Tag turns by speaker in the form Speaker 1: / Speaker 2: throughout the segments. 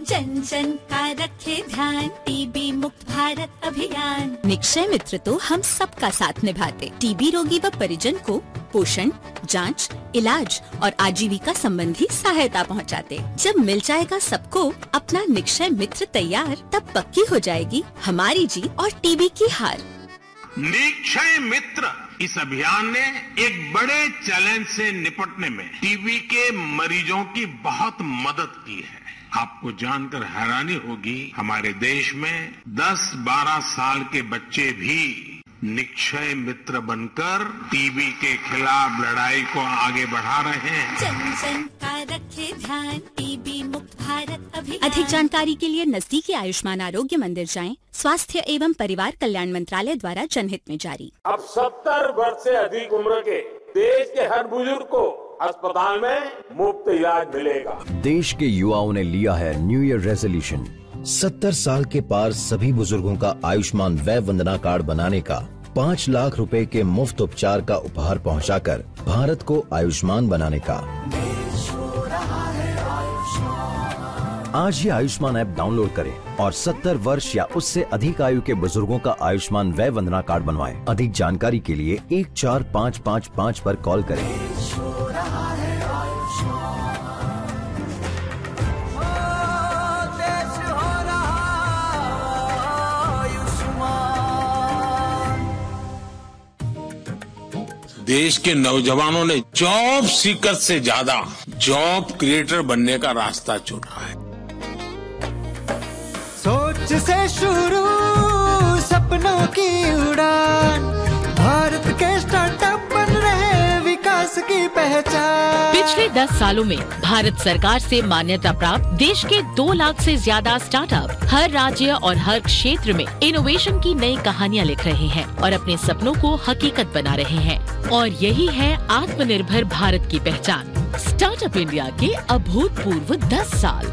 Speaker 1: जन जन का रखे ध्यान टीबी मुक्त भारत अभियान
Speaker 2: निक्षय मित्र तो हम सबका साथ निभाते टीबी रोगी व परिजन को पोषण जांच, इलाज और आजीविका संबंधी सहायता पहुंचाते। जब मिल जाएगा सबको अपना निक्षय मित्र तैयार तब पक्की हो जाएगी हमारी जीत और टीबी की हार
Speaker 3: निक्षय मित्र इस अभियान ने एक बड़े चैलेंज से निपटने में टीबी के मरीजों की बहुत मदद की है आपको जानकर हैरानी होगी हमारे देश में 10-12 साल के बच्चे भी निक्षय मित्र बनकर टीबी के खिलाफ लड़ाई को आगे बढ़ा रहे हैं
Speaker 1: जन जन का रखे ध्यान टीबी मुक्त भारत अभियान
Speaker 2: अधिक जानकारी के लिए नजदीकी आयुष्मान आरोग्य मंदिर जाएं स्वास्थ्य एवं परिवार कल्याण मंत्रालय द्वारा जनहित में जारी
Speaker 4: अब सत्तर वर्ष से अधिक उम्र के देश के हर बुजुर्ग को अस्पताल में मुफ्त इलाज मिलेगा
Speaker 5: देश के युवाओं ने लिया है न्यू ईयर रेजोल्यूशन सत्तर साल के पार सभी बुजुर्गों का आयुष्मान वय वंदना कार्ड बनाने का पाँच लाख रुपए के मुफ्त उपचार का उपहार पहुंचाकर भारत को आयुष्मान बनाने का आज ही आयुष्मान ऐप डाउनलोड करें और 70 वर्ष या उससे अधिक आयु के बुजुर्गों का आयुष्मान वय वंदना कार्ड बनवाएं। अधिक जानकारी के लिए एक चार पाँच पाँच पाँच पर कॉल करें
Speaker 3: देश के नौजवानों ने जॉब सीकर से ज्यादा जॉब क्रिएटर बनने का रास्ता चुना है
Speaker 6: सोच से शुरू सपनों की उड़ान भारत के स्टार्टअप बन रहे विकास की पहचान
Speaker 7: पिछले 10 सालों में भारत सरकार से मान्यता प्राप्त देश के दो लाख से ज्यादा स्टार्टअप हर राज्य और हर क्षेत्र में इनोवेशन की नई कहानियाँ लिख रहे हैं और अपने सपनों को हकीकत बना रहे हैं और यही है आत्मनिर्भर भारत की पहचान स्टार्टअप इंडिया के अभूतपूर्व 10 साल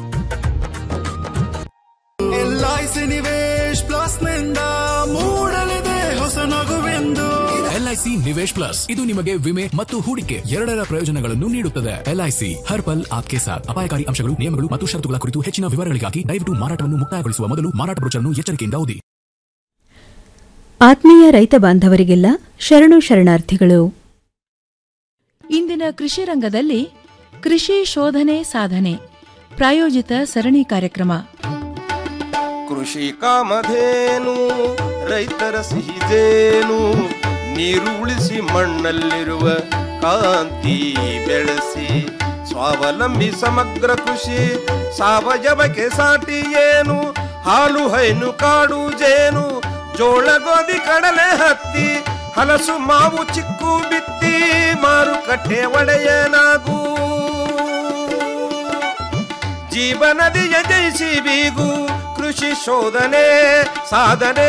Speaker 6: L I C Nivesh plus ನಿಂದ ಮೂಡಲಿದೆ ಹೊಸ ನಗುವೆಂದು
Speaker 8: ಎಲ್ಐಸಿ ನಿವೇಶ್ ಪ್ಲಸ್ ಇದು ನಿಮಗೆ ವಿಮೆ ಮತ್ತು ಹೂಡಿಕೆ ಎರಡರ ಪ್ರಯೋಜನಗಳನ್ನು ನೀಡುತ್ತದೆ ಎಲ್ಐಸಿ ಹರ್ ಪಲ್ ಆಪ್ಕೆ ಸಾಥ್ ಅಪಾಯಕಾರಿ ಅಂಶಗಳು ನಿಯಮಗಳು ಮತ್ತು ಷರತ್ತುಗಳ ಕುರಿತು ಹೆಚ್ಚಿನ ವಿವರಗಳಿಗಾಗಿ ದಯವಿಟ್ಟು ಮಾರಾಟವನ್ನು ಮುಕ್ತಾಯಗೊಳಿಸುವ ಮೊದಲು ಮಾರಾಟ ಬ್ರೋಚರ್ನ್ನು ಎಚ್ಚರಿಕೆಯಿಂದ ಓದಿ
Speaker 9: ಆತ್ಮೀಯ ರೈತ ಬಾಂಧವರಿಗೆಲ್ಲ ಶರಣು ಶರಣಾರ್ಥಿಗಳು
Speaker 10: ಇಂದಿನ ಕೃಷಿ ರಂಗದಲ್ಲಿ ಕೃಷಿ ಶೋಧನೆ ಸಾಧನೆ ಪ್ರಾಯೋಜಿತ ಸರಣಿ ಕಾರ್ಯಕ್ರಮ
Speaker 11: ಕೃಷಿ ಕಾಮಧೇನು ರೈತರ ಸಿಹಿದೇನು ನೀರು ಉಳಿಸಿ ಮಣ್ಣಲ್ಲಿರುವ ಕಾಂತಿ ಬೆಳೆಸಿ ಸ್ವಾವಲಂಬಿ ಸಮಗ್ರ ಕೃಷಿ ಸಾವಯವಕ್ಕೆ ಸಾಟಿ ಏನು ಹಾಲು ಹೈನು ಕಾಡು ಜೇನು ಜೋಳ ಗೋಧಿ ಕಡಲೆ ಹತ್ತಿ ಹಲಸು ಮಾವು ಚಿಕ್ಕು ಬಿತ್ತಿ ಮಾರುಕಟ್ಟೆ ಒಡೆಯನಾಗೂ ಜೀವನದಿಯ ಜಯಿಸಿ ಬೀಗು ಕೃಷಿ ಶೋಧನೆ ಸಾಧನೆ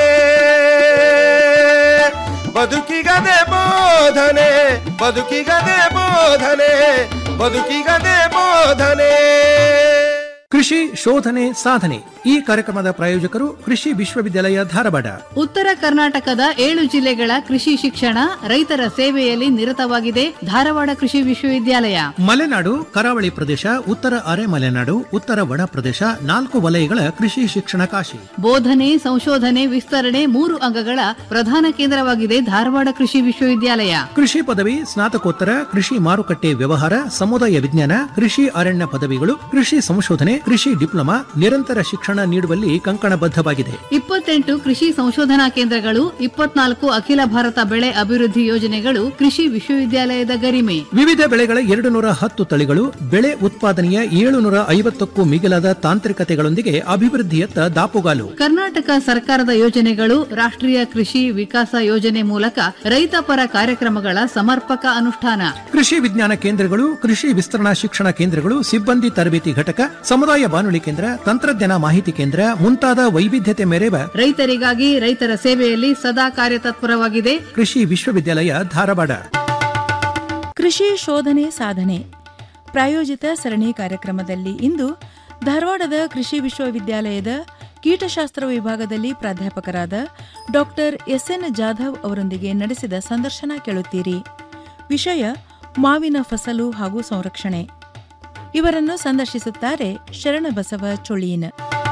Speaker 11: ಬದುಕಿಗದೆ ಬೋಧನೆ ಬದುಕಿಗದೆ ಬೋಧನೆ ಬದುಕಿಗದೆ ಬೋಧನೆ
Speaker 12: ಕೃಷಿ ಶೋಧನೆ ಸಾಧನೆ ಈ ಕಾರ್ಯಕ್ರಮದ ಪ್ರಾಯೋಜಕರು ಕೃಷಿ ವಿಶ್ವವಿದ್ಯಾಲಯ ಧಾರವಾಡ
Speaker 13: ಉತ್ತರ ಕರ್ನಾಟಕದ ಏಳು ಜಿಲ್ಲೆಗಳ ಕೃಷಿ ಶಿಕ್ಷಣ ರೈತರ ಸೇವೆಯಲ್ಲಿ ನಿರತವಾಗಿದೆ ಧಾರವಾಡ ಕೃಷಿ ವಿಶ್ವವಿದ್ಯಾಲಯ
Speaker 12: ಮಲೆನಾಡು ಕರಾವಳಿ ಪ್ರದೇಶ ಉತ್ತರ ಅರೆ ಮಲೆನಾಡು ಉತ್ತರ ಒಣ ಪ್ರದೇಶ ನಾಲ್ಕು ವಲಯಗಳ ಕೃಷಿ ಶಿಕ್ಷಣ ಕಾಶಿ
Speaker 13: ಬೋಧನೆ ಸಂಶೋಧನೆ ವಿಸ್ತರಣೆ ಮೂರು ಅಂಗಗಳ ಪ್ರಧಾನ ಕೇಂದ್ರವಾಗಿದೆ ಧಾರವಾಡ ಕೃಷಿ ವಿಶ್ವವಿದ್ಯಾಲಯ
Speaker 12: ಕೃಷಿ ಪದವಿ ಸ್ನಾತಕೋತ್ತರ ಕೃಷಿ ಮಾರುಕಟ್ಟೆ ವ್ಯವಹಾರ ಸಮುದಾಯ ವಿಜ್ಞಾನ ಕೃಷಿ ಅರಣ್ಯ ಪದವಿಗಳು ಕೃಷಿ ಸಂಶೋಧನೆ ಕೃಷಿ ಡಿಪ್ಲೊಮಾ ನಿರಂತರ ಶಿಕ್ಷಣ ನೀಡುವಲ್ಲಿ ಕಂಕಣಬದ್ಧವಾಗಿದೆ
Speaker 13: ಇಪ್ಪತ್ತೆಂಟು ಕೃಷಿ ಸಂಶೋಧನಾ ಕೇಂದ್ರಗಳು ಇಪ್ಪತ್ನಾಲ್ಕು ಅಖಿಲ ಭಾರತ ಬೆಳೆ ಅಭಿವೃದ್ಧಿ ಯೋಜನೆಗಳು ಕೃಷಿ ವಿಶ್ವವಿದ್ಯಾಲಯದ ಗರಿಮೆ
Speaker 12: ವಿವಿಧ ಬೆಳೆಗಳ ಎರಡು ನೂರ ಹತ್ತು ತಳಿಗಳು ಬೆಳೆ ಉತ್ಪಾದನೆಯ ಏಳುನೂರ ಐವತ್ತಕ್ಕೂ ಮಿಗಿಲಾದ ತಾಂತ್ರಿಕತೆಗಳೊಂದಿಗೆ ಅಭಿವೃದ್ಧಿಯತ್ತ ದಾಪುಗಾಲು
Speaker 13: ಕರ್ನಾಟಕ ಸರ್ಕಾರದ ಯೋಜನೆಗಳು ರಾಷ್ಟ್ರೀಯ ಕೃಷಿ ವಿಕಾಸ ಯೋಜನೆ ಮೂಲಕ ರೈತಪರ ಕಾರ್ಯಕ್ರಮಗಳ ಸಮರ್ಪಕ ಅನುಷ್ಠಾನ
Speaker 12: ಕೃಷಿ ವಿಜ್ಞಾನ ಕೇಂದ್ರಗಳು ಕೃಷಿ ವಿಸ್ತರಣಾ ಶಿಕ್ಷಣ ಕೇಂದ್ರಗಳು ಸಿಬ್ಬಂದಿ ತರಬೇತಿ ಘಟಕ ಸಮುದಾಯ ಬಾನುಲಿ ಕೇಂದ್ರ ತಂತ್ರಜ್ಞಾನ ಮಾಹಿತಿ ಕೇಂದ್ರ ಮುಂತಾದ ವೈವಿಧ್ಯತೆ ಮೆರೆವ
Speaker 13: ರೈತರಿಗಾಗಿ ರೈತರ ಸೇವೆಯಲ್ಲಿ ಸದಾ ಕಾರ್ಯತತ್ಪರವಾಗಿದೆ
Speaker 12: ಕೃಷಿ ವಿಶ್ವವಿದ್ಯಾಲಯ ಧಾರವಾಡ
Speaker 10: ಕೃಷಿ ಶೋಧನೆ ಸಾಧನೆ ಪ್ರಾಯೋಜಿತ ಸರಣಿ ಕಾರ್ಯಕ್ರಮದಲ್ಲಿ ಇಂದು ಧಾರವಾಡದ ಕೃಷಿ ವಿಶ್ವವಿದ್ಯಾಲಯದ ಕೀಟಶಾಸ್ತ್ರ ವಿಭಾಗದಲ್ಲಿ ಪ್ರಾಧ್ಯಾಪಕರಾದ ಡಾಕ್ಟರ್ ಎಸ್ಎನ್ ಜಾಧವ್ ಅವರೊಂದಿಗೆ ನಡೆಸಿದ ಸಂದರ್ಶನ ಕೇಳುತ್ತೀರಿ ವಿಷಯ ಮಾವಿನ ಫಸಲು ಹಾಗೂ ಸಂರಕ್ಷಣೆ ಇವರನ್ನು ಸಂದರ್ಶಿಸುತ್ತಾರೆ ಶರಣಬಸವ ಚೊಳೀನ್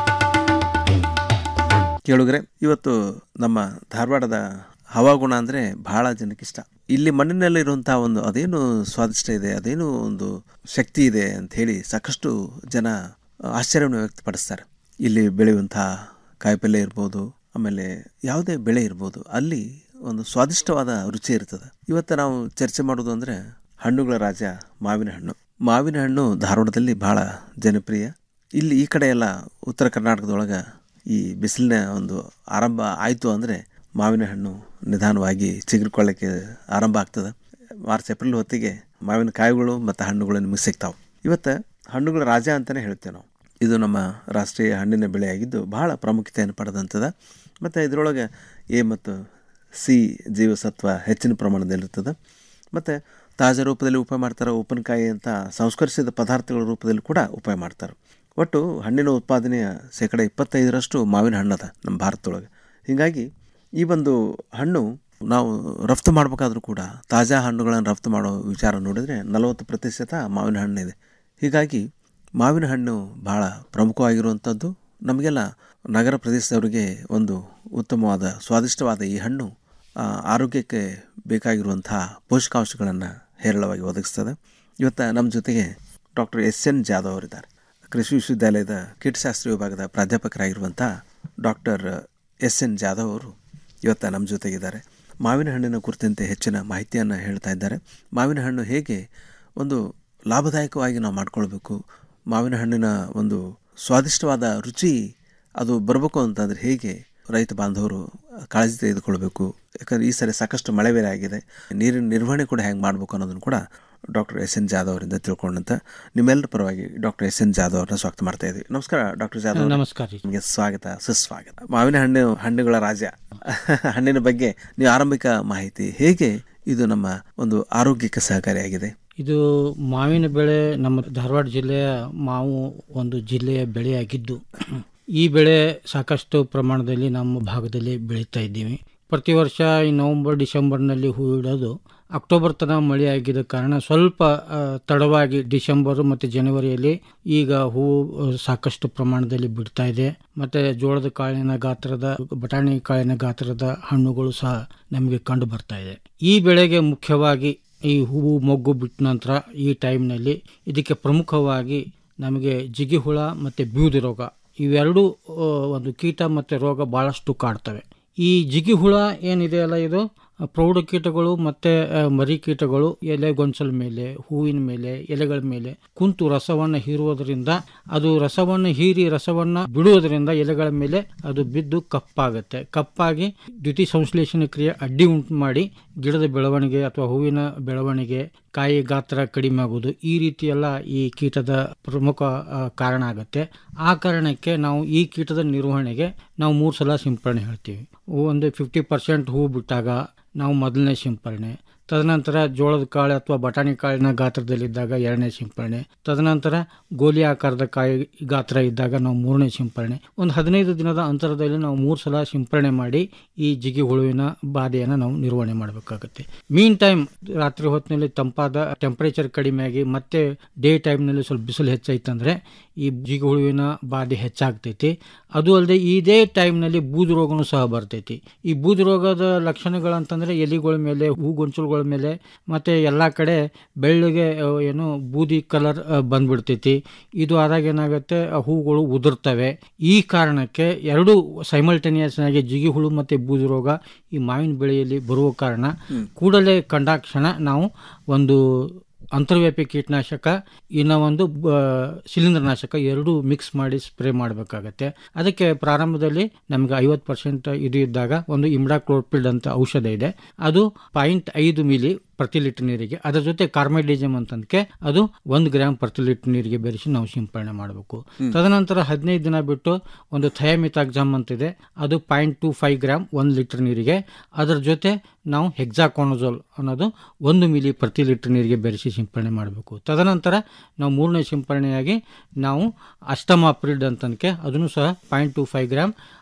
Speaker 14: ಕೇಳುಗರೆ ಇವತ್ತು ನಮ್ಮ ಧಾರವಾಡದ ಹವಾಗುಣ ಅಂದರೆ ಬಹಳ ಜನಕ್ಕಿಷ್ಟ ಇಲ್ಲಿ ಮಣ್ಣಿನಲ್ಲಿರುವಂಥ ಒಂದು ಅದೇನು ಸ್ವಾದಿಷ್ಟ ಇದೆ ಅದೇನು ಒಂದು ಶಕ್ತಿ ಇದೆ ಅಂತ ಹೇಳಿ ಸಾಕಷ್ಟು ಜನ ಆಶ್ಚರ್ಯವನ್ನು ವ್ಯಕ್ತಪಡಿಸ್ತಾರೆ ಇಲ್ಲಿ ಬೆಳೆಯುವಂಥ ಕಾಯಿಪಲ್ಯ ಇರ್ಬೋದು ಆಮೇಲೆ ಯಾವುದೇ ಬೆಳೆ ಇರ್ಬೋದು ಅಲ್ಲಿ ಒಂದು ಸ್ವಾದಿಷ್ಟವಾದ ರುಚಿ ಇರ್ತದೆ ಇವತ್ತು ನಾವು ಚರ್ಚೆ ಮಾಡೋದು ಅಂದರೆ ಹಣ್ಣುಗಳ ರಾಜ ಮಾವಿನ ಹಣ್ಣು ಮಾವಿನ ಹಣ್ಣು ಧಾರವಾಡದಲ್ಲಿ ಬಹಳ ಜನಪ್ರಿಯ ಇಲ್ಲಿ ಈ ಕಡೆ ಎಲ್ಲ ಉತ್ತರ ಕರ್ನಾಟಕದೊಳಗೆ ಈ ಬಿಸಿಲಿನ ಒಂದು ಆರಂಭ ಆಯಿತು ಅಂದರೆ ಮಾವಿನ ಹಣ್ಣು ನಿಧಾನವಾಗಿ ಚಿಗುರ್ಕೊಳ್ಳೋಕ್ಕೆ ಆರಂಭ ಆಗ್ತದೆ ಮಾರ್ಚ್ ಏಪ್ರಿಲ್ ಹೊತ್ತಿಗೆ ಮಾವಿನ ಕಾಯಿಗಳು ಮತ್ತು ಹಣ್ಣುಗಳು ನಿಮಗೆ ಸಿಗ್ತಾವೆ ಇವತ್ತು ಹಣ್ಣುಗಳ ರಾಜ ಅಂತಲೇ ಹೇಳ್ತೇವೆ ನಾವು ಇದು ನಮ್ಮ ರಾಷ್ಟ್ರೀಯ ಹಣ್ಣಿನ ಬೆಳೆಯಾಗಿದ್ದು ಬಹಳ ಪ್ರಾಮುಖ್ಯತೆಯನ್ನು ಪಡೆದಂಥದ್ದು ಮತ್ತು ಇದರೊಳಗೆ ಎ ಮತ್ತು ಸಿ ಜೀವಸತ್ವ ಹೆಚ್ಚಿನ ಪ್ರಮಾಣದಲ್ಲಿರ್ತದೆ ಮತ್ತು ತಾಜಾ ರೂಪದಲ್ಲಿ ಉಪಯೋಗ ಮಾಡ್ತಾರೆ ಉಪ್ಪಿನಕಾಯಿ ಅಂತ ಸಂಸ್ಕರಿಸಿದ ಪದಾರ್ಥಗಳ ರೂಪದಲ್ಲಿ ಕೂಡ ಉಪಯೋಗ ಮಾಡ್ತಾರೆ ಒಟ್ಟು ಹಣ್ಣಿನ ಉತ್ಪಾದನೆಯ ಶೇಕಡ ಇಪ್ಪತ್ತೈದರಷ್ಟು ಮಾವಿನ ಹಣ್ಣದ ನಮ್ಮ ಭಾರತದೊಳಗೆ ಹೀಗಾಗಿ ಈ ಒಂದು ಹಣ್ಣು ನಾವು ರಫ್ತು ಮಾಡಬೇಕಾದ್ರೂ ಕೂಡ ತಾಜಾ ಹಣ್ಣುಗಳನ್ನು ರಫ್ತು ಮಾಡೋ ವಿಚಾರ ನೋಡಿದರೆ ನಲವತ್ತು ಪ್ರತಿಶತ ಮಾವಿನ ಹಣ್ಣಿದೆ ಹೀಗಾಗಿ ಮಾವಿನ ಹಣ್ಣು ಭಾಳ ಪ್ರಮುಖವಾಗಿರುವಂಥದ್ದು ನಮಗೆಲ್ಲ ನಗರ ಪ್ರದೇಶದವರಿಗೆ ಒಂದು ಉತ್ತಮವಾದ ಸ್ವಾದಿಷ್ಟವಾದ ಈ ಹಣ್ಣು ಆ, ಆರೋಗ್ಯಕ್ಕೆ ಬೇಕಾಗಿರುವಂಥ ಪೋಷಕಾಂಶಗಳನ್ನು ಹೇರಳವಾಗಿ ಒದಗಿಸ್ತದೆ ಇವತ್ತು ನಮ್ಮ ಜೊತೆಗೆ ಡಾಕ್ಟರ್ ಎಸ್ ಎನ್ ಜಾಧವ್ ಅವರಿದ್ದಾರೆ ಕೃಷಿ ವಿಶ್ವವಿದ್ಯಾಲಯದ ಕೀಟಶಾಸ್ತ್ರ ವಿಭಾಗದ ಪ್ರಾಧ್ಯಾಪಕರಾಗಿರುವಂಥ ಡಾಕ್ಟರ್ ಎಸ್ ಎನ್ ಜಾಧವ್ ಅವರು ಇವತ್ತು ನಮ್ಮ ಜೊತೆಗಿದ್ದಾರೆ ಮಾವಿನ ಹಣ್ಣಿನ ಕುರಿತಂತೆ ಹೆಚ್ಚಿನ ಮಾಹಿತಿಯನ್ನು ಹೇಳ್ತಾ ಇದ್ದಾರೆ ಮಾವಿನ ಹಣ್ಣು ಹೇಗೆ ಒಂದು ಲಾಭದಾಯಕವಾಗಿ ನಾವು ಮಾಡ್ಕೊಳ್ಬೇಕು ಮಾವಿನ ಹಣ್ಣಿನ ಒಂದು ಸ್ವಾದಿಷ್ಟವಾದ ರುಚಿ ಅದು ಬರಬೇಕು ಅಂತಂದರೆ ಹೇಗೆ ರೈತ ಬಾಂಧವರು ಕಾಳಜಿ ತೆಗೆದುಕೊಳ್ಬೇಕು ಯಾಕಂದರೆ ಈ ಸರಿ ಸಾಕಷ್ಟು ಮಳೆ ಬೇರೆ ಆಗಿದೆ ನೀರಿನ ನಿರ್ವಹಣೆ ಕೂಡ ಹೆಂಗೆ ಮಾಡಬೇಕು ಅನ್ನೋದನ್ನು ಕೂಡ ಡಾಕ್ಟರ್ ಎಸ್ ಎನ್ ಜಾಧವ್ ಅವರಿಂದ ತಿಳ್ಕೊಂಡಂತ ನಿಮ್ಮೆಲ್ಲರ ಪರವಾಗಿ ಡಾಕ್ಟರ್ ಎಸ್ ಎನ್ ಜಾಧವ್ ಅವ್ರನ್ನ ಸ್ವಾಗತ ಮಾಡ್ತಾ ಇದ್ದೀವಿ ನಮಸ್ಕಾರ ಡಾಕ್ಟರ್ ಜಾಧವ್ ಅವರೇ.
Speaker 15: ನಮಸ್ಕಾರ ರೀ.
Speaker 14: ನಿಮಗೆ ಸ್ವಾಗತ ಸುಸ್ವಾಗತ ಮಾವಿನ ಹಣ್ಣು ಹಣ್ಣುಗಳ ರಾಜ ಹಣ್ಣಿನ ಬಗ್ಗೆ ನೀವು ಆರಂಭಿಕ ಮಾಹಿತಿ ಹೇಗೆ ಇದು ನಮ್ಮ ಒಂದು ಆರೋಗ್ಯಕ್ಕೆ ಸಹಕಾರಿಯಾಗಿದೆ
Speaker 15: ಇದು ಮಾವಿನ ಬೆಳೆ ನಮ್ಮ ಧಾರವಾಡ ಜಿಲ್ಲೆಯ ಮಾವು ಒಂದು ಜಿಲ್ಲೆಯ ಬೆಳೆಯಾಗಿದ್ದು ಈ ಬೆಳೆ ಸಾಕಷ್ಟು ಪ್ರಮಾಣದಲ್ಲಿ ನಮ್ಮ ಭಾಗದಲ್ಲಿ ಬೆಳೀತಾ ಇದ್ದೀವಿ ಪ್ರತಿ ವರ್ಷ ಈ ನವೆಂಬರ್ ಡಿಸೆಂಬರ್ನಲ್ಲಿ ಹೂ ಇಡೋದು ಅಕ್ಟೋಬರ್ ತನಕ ಮಳೆ ಆಗಿದ್ದ ಕಾರಣ ಸ್ವಲ್ಪ ಆ, ತಡವಾಗಿ ಡಿಸೆಂಬರ್ ಮತ್ತು ಜನವರಿಯಲ್ಲಿ ಈಗ ಹೂವು ಆ, ಸಾಕಷ್ಟು ಪ್ರಮಾಣದಲ್ಲಿ ಬಿಡ್ತಾ ಇದೆ ಮತ್ತು ಜೋಳದ ಕಾಳಿನ ಗಾತ್ರದ ಬಟಾಣಿ ಕಾಳಿನ ಗಾತ್ರದ ಹಣ್ಣುಗಳು ಸಹ ನಮಗೆ ಕಂಡು ಬರ್ತಾ ಇದೆ ಈ ಬೆಳೆಗೆ ಮುಖ್ಯವಾಗಿ ಈ ಹೂವು ಮೊಗ್ಗು ಬಿಟ್ಟ ನಂತರ ಈ ಟೈಮ್ನಲ್ಲಿ ಇದಕ್ಕೆ ಪ್ರಮುಖವಾಗಿ ನಮಗೆ ಜಿಗಿ ಹುಳ ಮತ್ತು ಬೂದು ರೋಗ ಇವೆರಡೂ ಆ, ಒಂದು ಕೀಟ ಮತ್ತು ರೋಗ ಭಾಳಷ್ಟು ಕಾಡ್ತವೆ ಈ ಜಿಗಿ ಹುಳ ಏನಿದೆಯಲ್ಲ ಇದು ಆ, ಪ್ರೌಢ ಕೀಟಗಳು ಮತ್ತು ಆ, ಮರಿ ಕೀಟಗಳು ಎಲೆ ಗೊಂಚಲ ಮೇಲೆ ಹೂವಿನ ಮೇಲೆ ಎಲೆಗಳ ಮೇಲೆ ಕುಂತು ರಸವನ್ನು ಹೀರುವುದರಿಂದ ಅದು ರಸವನ್ನು ಹೀರಿ ರಸವನ್ನು ಬಿಡುವುದರಿಂದ ಎಲೆಗಳ ಮೇಲೆ ಅದು ಬಿದ್ದು ಕಪ್ಪಾಗುತ್ತೆ ಕಪ್ಪಾಗಿ ದ್ವಿತೀಯ ಸಂಶ್ಲೇಷಣೆ ಕ್ರಿಯೆ ಅಡ್ಡಿ ಉಂಟು ಮಾಡಿ ಗಿಡದ ಬೆಳವಣಿಗೆ ಅಥವಾ ಹೂವಿನ ಬೆಳವಣಿಗೆ ಕಾಯಿ ಗಾತ್ರ ಕಡಿಮೆ ಆಗೋದು ಈ ರೀತಿ ಎಲ್ಲ ಈ ಕೀಟದ ಪ್ರಮುಖ ಆ, ಕಾರಣ ಆಗುತ್ತೆ ಆ ಕಾರಣಕ್ಕೆ ನಾವು ಈ ಕೀಟದ ನಿರ್ವಹಣೆಗೆ ನಾವು ಮೂರು ಸಲ ಸಿಂಪರಣೆ ಹೇಳ್ತೀವಿ ಒಂದು ಫಿಫ್ಟಿ ಪರ್ಸೆಂಟ್ ಹೂ ಬಿಟ್ಟಾಗ ನಾವು ಮೊದಲನೇ ಸಿಂಪರಣೆ ತದನಂತರ ಜೋಳದ ಕಾಳು ಅಥವಾ ಬಟಾಣಿ ಕಾಳಿನ ಗಾತ್ರದಲ್ಲಿದ್ದಾಗ ಎರಡನೇ ಸಿಂಪರಣೆ ತದನಂತರ ಗೋಲಿ ಆಕಾರದ ಕಾಯಿ ಗಾತ್ರ ಇದ್ದಾಗ ನಾವು ಮೂರನೇ ಸಿಂಪರಣೆ ಒಂದು ಹದಿನೈದು ದಿನದ ಅಂತರದಲ್ಲಿ ನಾವು ಮೂರು ಸಲ ಸಿಂಪರಣೆ ಮಾಡಿ ಈ ಜಿಗಿ ಹುಳುವಿನ ಬಾಧೆಯನ್ನು ನಾವು ನಿರ್ವಹಣೆ ಮಾಡಬೇಕಾಗುತ್ತೆ ಮೀನ್ ಟೈಮ್ ರಾತ್ರಿ ಹೊತ್ತಿನಲ್ಲಿ ತಂಪಾದ ಟೆಂಪರೇಚರ್ ಕಡಿಮೆ ಆಗಿ ಮತ್ತೆ ಡೇ ಟೈಮ್ನಲ್ಲಿ ಸ್ವಲ್ಪ ಬಿಸಿಲು ಹೆಚ್ಚಾಯ್ತಂದ್ರೆ ಈ ಜಿಗಿ ಹುಳುವಿನ ಬಾಧೆ ಹೆಚ್ಚಾಗ್ತೈತಿ ಅದು ಅಲ್ಲದೆ ಇದೇ ಟೈಮ್ನಲ್ಲಿ ಬೂದು ರೋಗನೂ ಸಹ ಬರ್ತೈತಿ ಈ ಬೂದು ರೋಗದ ಲಕ್ಷಣಗಳಂತಂದ್ರೆ ಎಲಿಗಳ ಮೇಲೆ ಹೂ ಗೊಂಚಲುಗಳ ಮೇಲೆ ಮತ್ತೆ ಎಲ್ಲ ಕಡೆ ಬೆಳ್ಳಗೆ ಆ, ಏನು ಬೂದಿ ಕಲರ್ ಬಂದ್ಬಿಡ್ತೈತಿ ಇದು ಆದಾಗ ಏನಾಗುತ್ತೆ ಆ ಹೂಗಳು ಉದುರ್ತವೆ ಈ ಕಾರಣಕ್ಕೆ ಎರಡು ಸೈಮಲ್ಟೇನಿಯಸ್ ಆಗಿ ಜಿಗಿ ಹುಳು ಮತ್ತೆ ಬೂದು ರೋಗ ಈ ಮಾವಿನ ಬೆಳೆಯಲ್ಲಿ ಬರುವ ಕಾರಣ ಕೂಡಲೇ ಕಂಡಾಕ್ಷಣ ನಾವು ಒಂದು ಅಂತರ್ವ್ಯಾಪಿ ಕೀಟನಾಶಕ ಇನ್ನು ಒಂದು ಬ- ಶಿಲೀಂಧ್ರನಾಶಕ ಎರಡು ಮಿಕ್ಸ್ ಮಾಡಿ ಸ್ಪ್ರೇ ಮಾಡಬೇಕಾಗತ್ತೆ ಅದಕ್ಕೆ ಪ್ರಾರಂಭದಲ್ಲಿ ನಮಗೆ ಐವತ್ತು ಪರ್ಸೆಂಟ್ ಇದು ಇದ್ದಾಗ ಒಂದು ಇಮ್ಡಾಕ್ಲೋರ್ಪಿಡ್ ಅಂತ ಔಷಧ ಇದೆ ಅದು ಪಾಯಿಂಟ್ ಐದು ಮಿಲಿ ಪ್ರತಿ ಲೀಟರ್ ನೀರಿಗೆ ಅದರ ಜೊತೆ ಕಾರ್ಮೈಡಿಜಮ್ ಅಂತಂದಕ್ಕೆ ಅದು ಒಂದು ಗ್ರಾಮ್ ಪ್ರತಿ ಲೀಟರ್ ನೀರಿಗೆ ಬೆರೆಸಿ ನಾವು ಸಿಂಪರಣೆ ಮಾಡಬೇಕು ತದನಂತರ ಹದಿನೈದು ದಿನ ಬಿಟ್ಟು ಒಂದು ಥಯಾಮಿತಾಕ್ಸಾಮ್ ಅಂತಿದೆ ಅದು ಪಾಯಿಂಟ್ ಟು ಫೈವ್ ಗ್ರಾಮ್ ಒಂದು ಲೀಟರ್ ನೀರಿಗೆ ಅದರ ಜೊತೆ ನಾವು ಹೆಕ್ಸಾಕೋನಜೋಲ್ ಅನ್ನೋದು ಒಂದು ಮಿಲಿ ಪ್ರತಿ ಲೀಟರ್ ನೀರಿಗೆ ಬೆರೆಸಿ ಸಿಂಪರಣೆ ಮಾಡಬೇಕು ತದನಂತರ ನಾವು ಮೂರನೇ ಸಿಂಪರಣೆಯಾಗಿ ನಾವು ಅಷ್ಟಮಾಪ್ರಿಡ್ ಅಂತನಕ್ಕೆ ಅದನ್ನು ಸಹ ಪಾಯಿಂಟ್ ಟು ಫೈವ್ ಗ್ರಾಮ್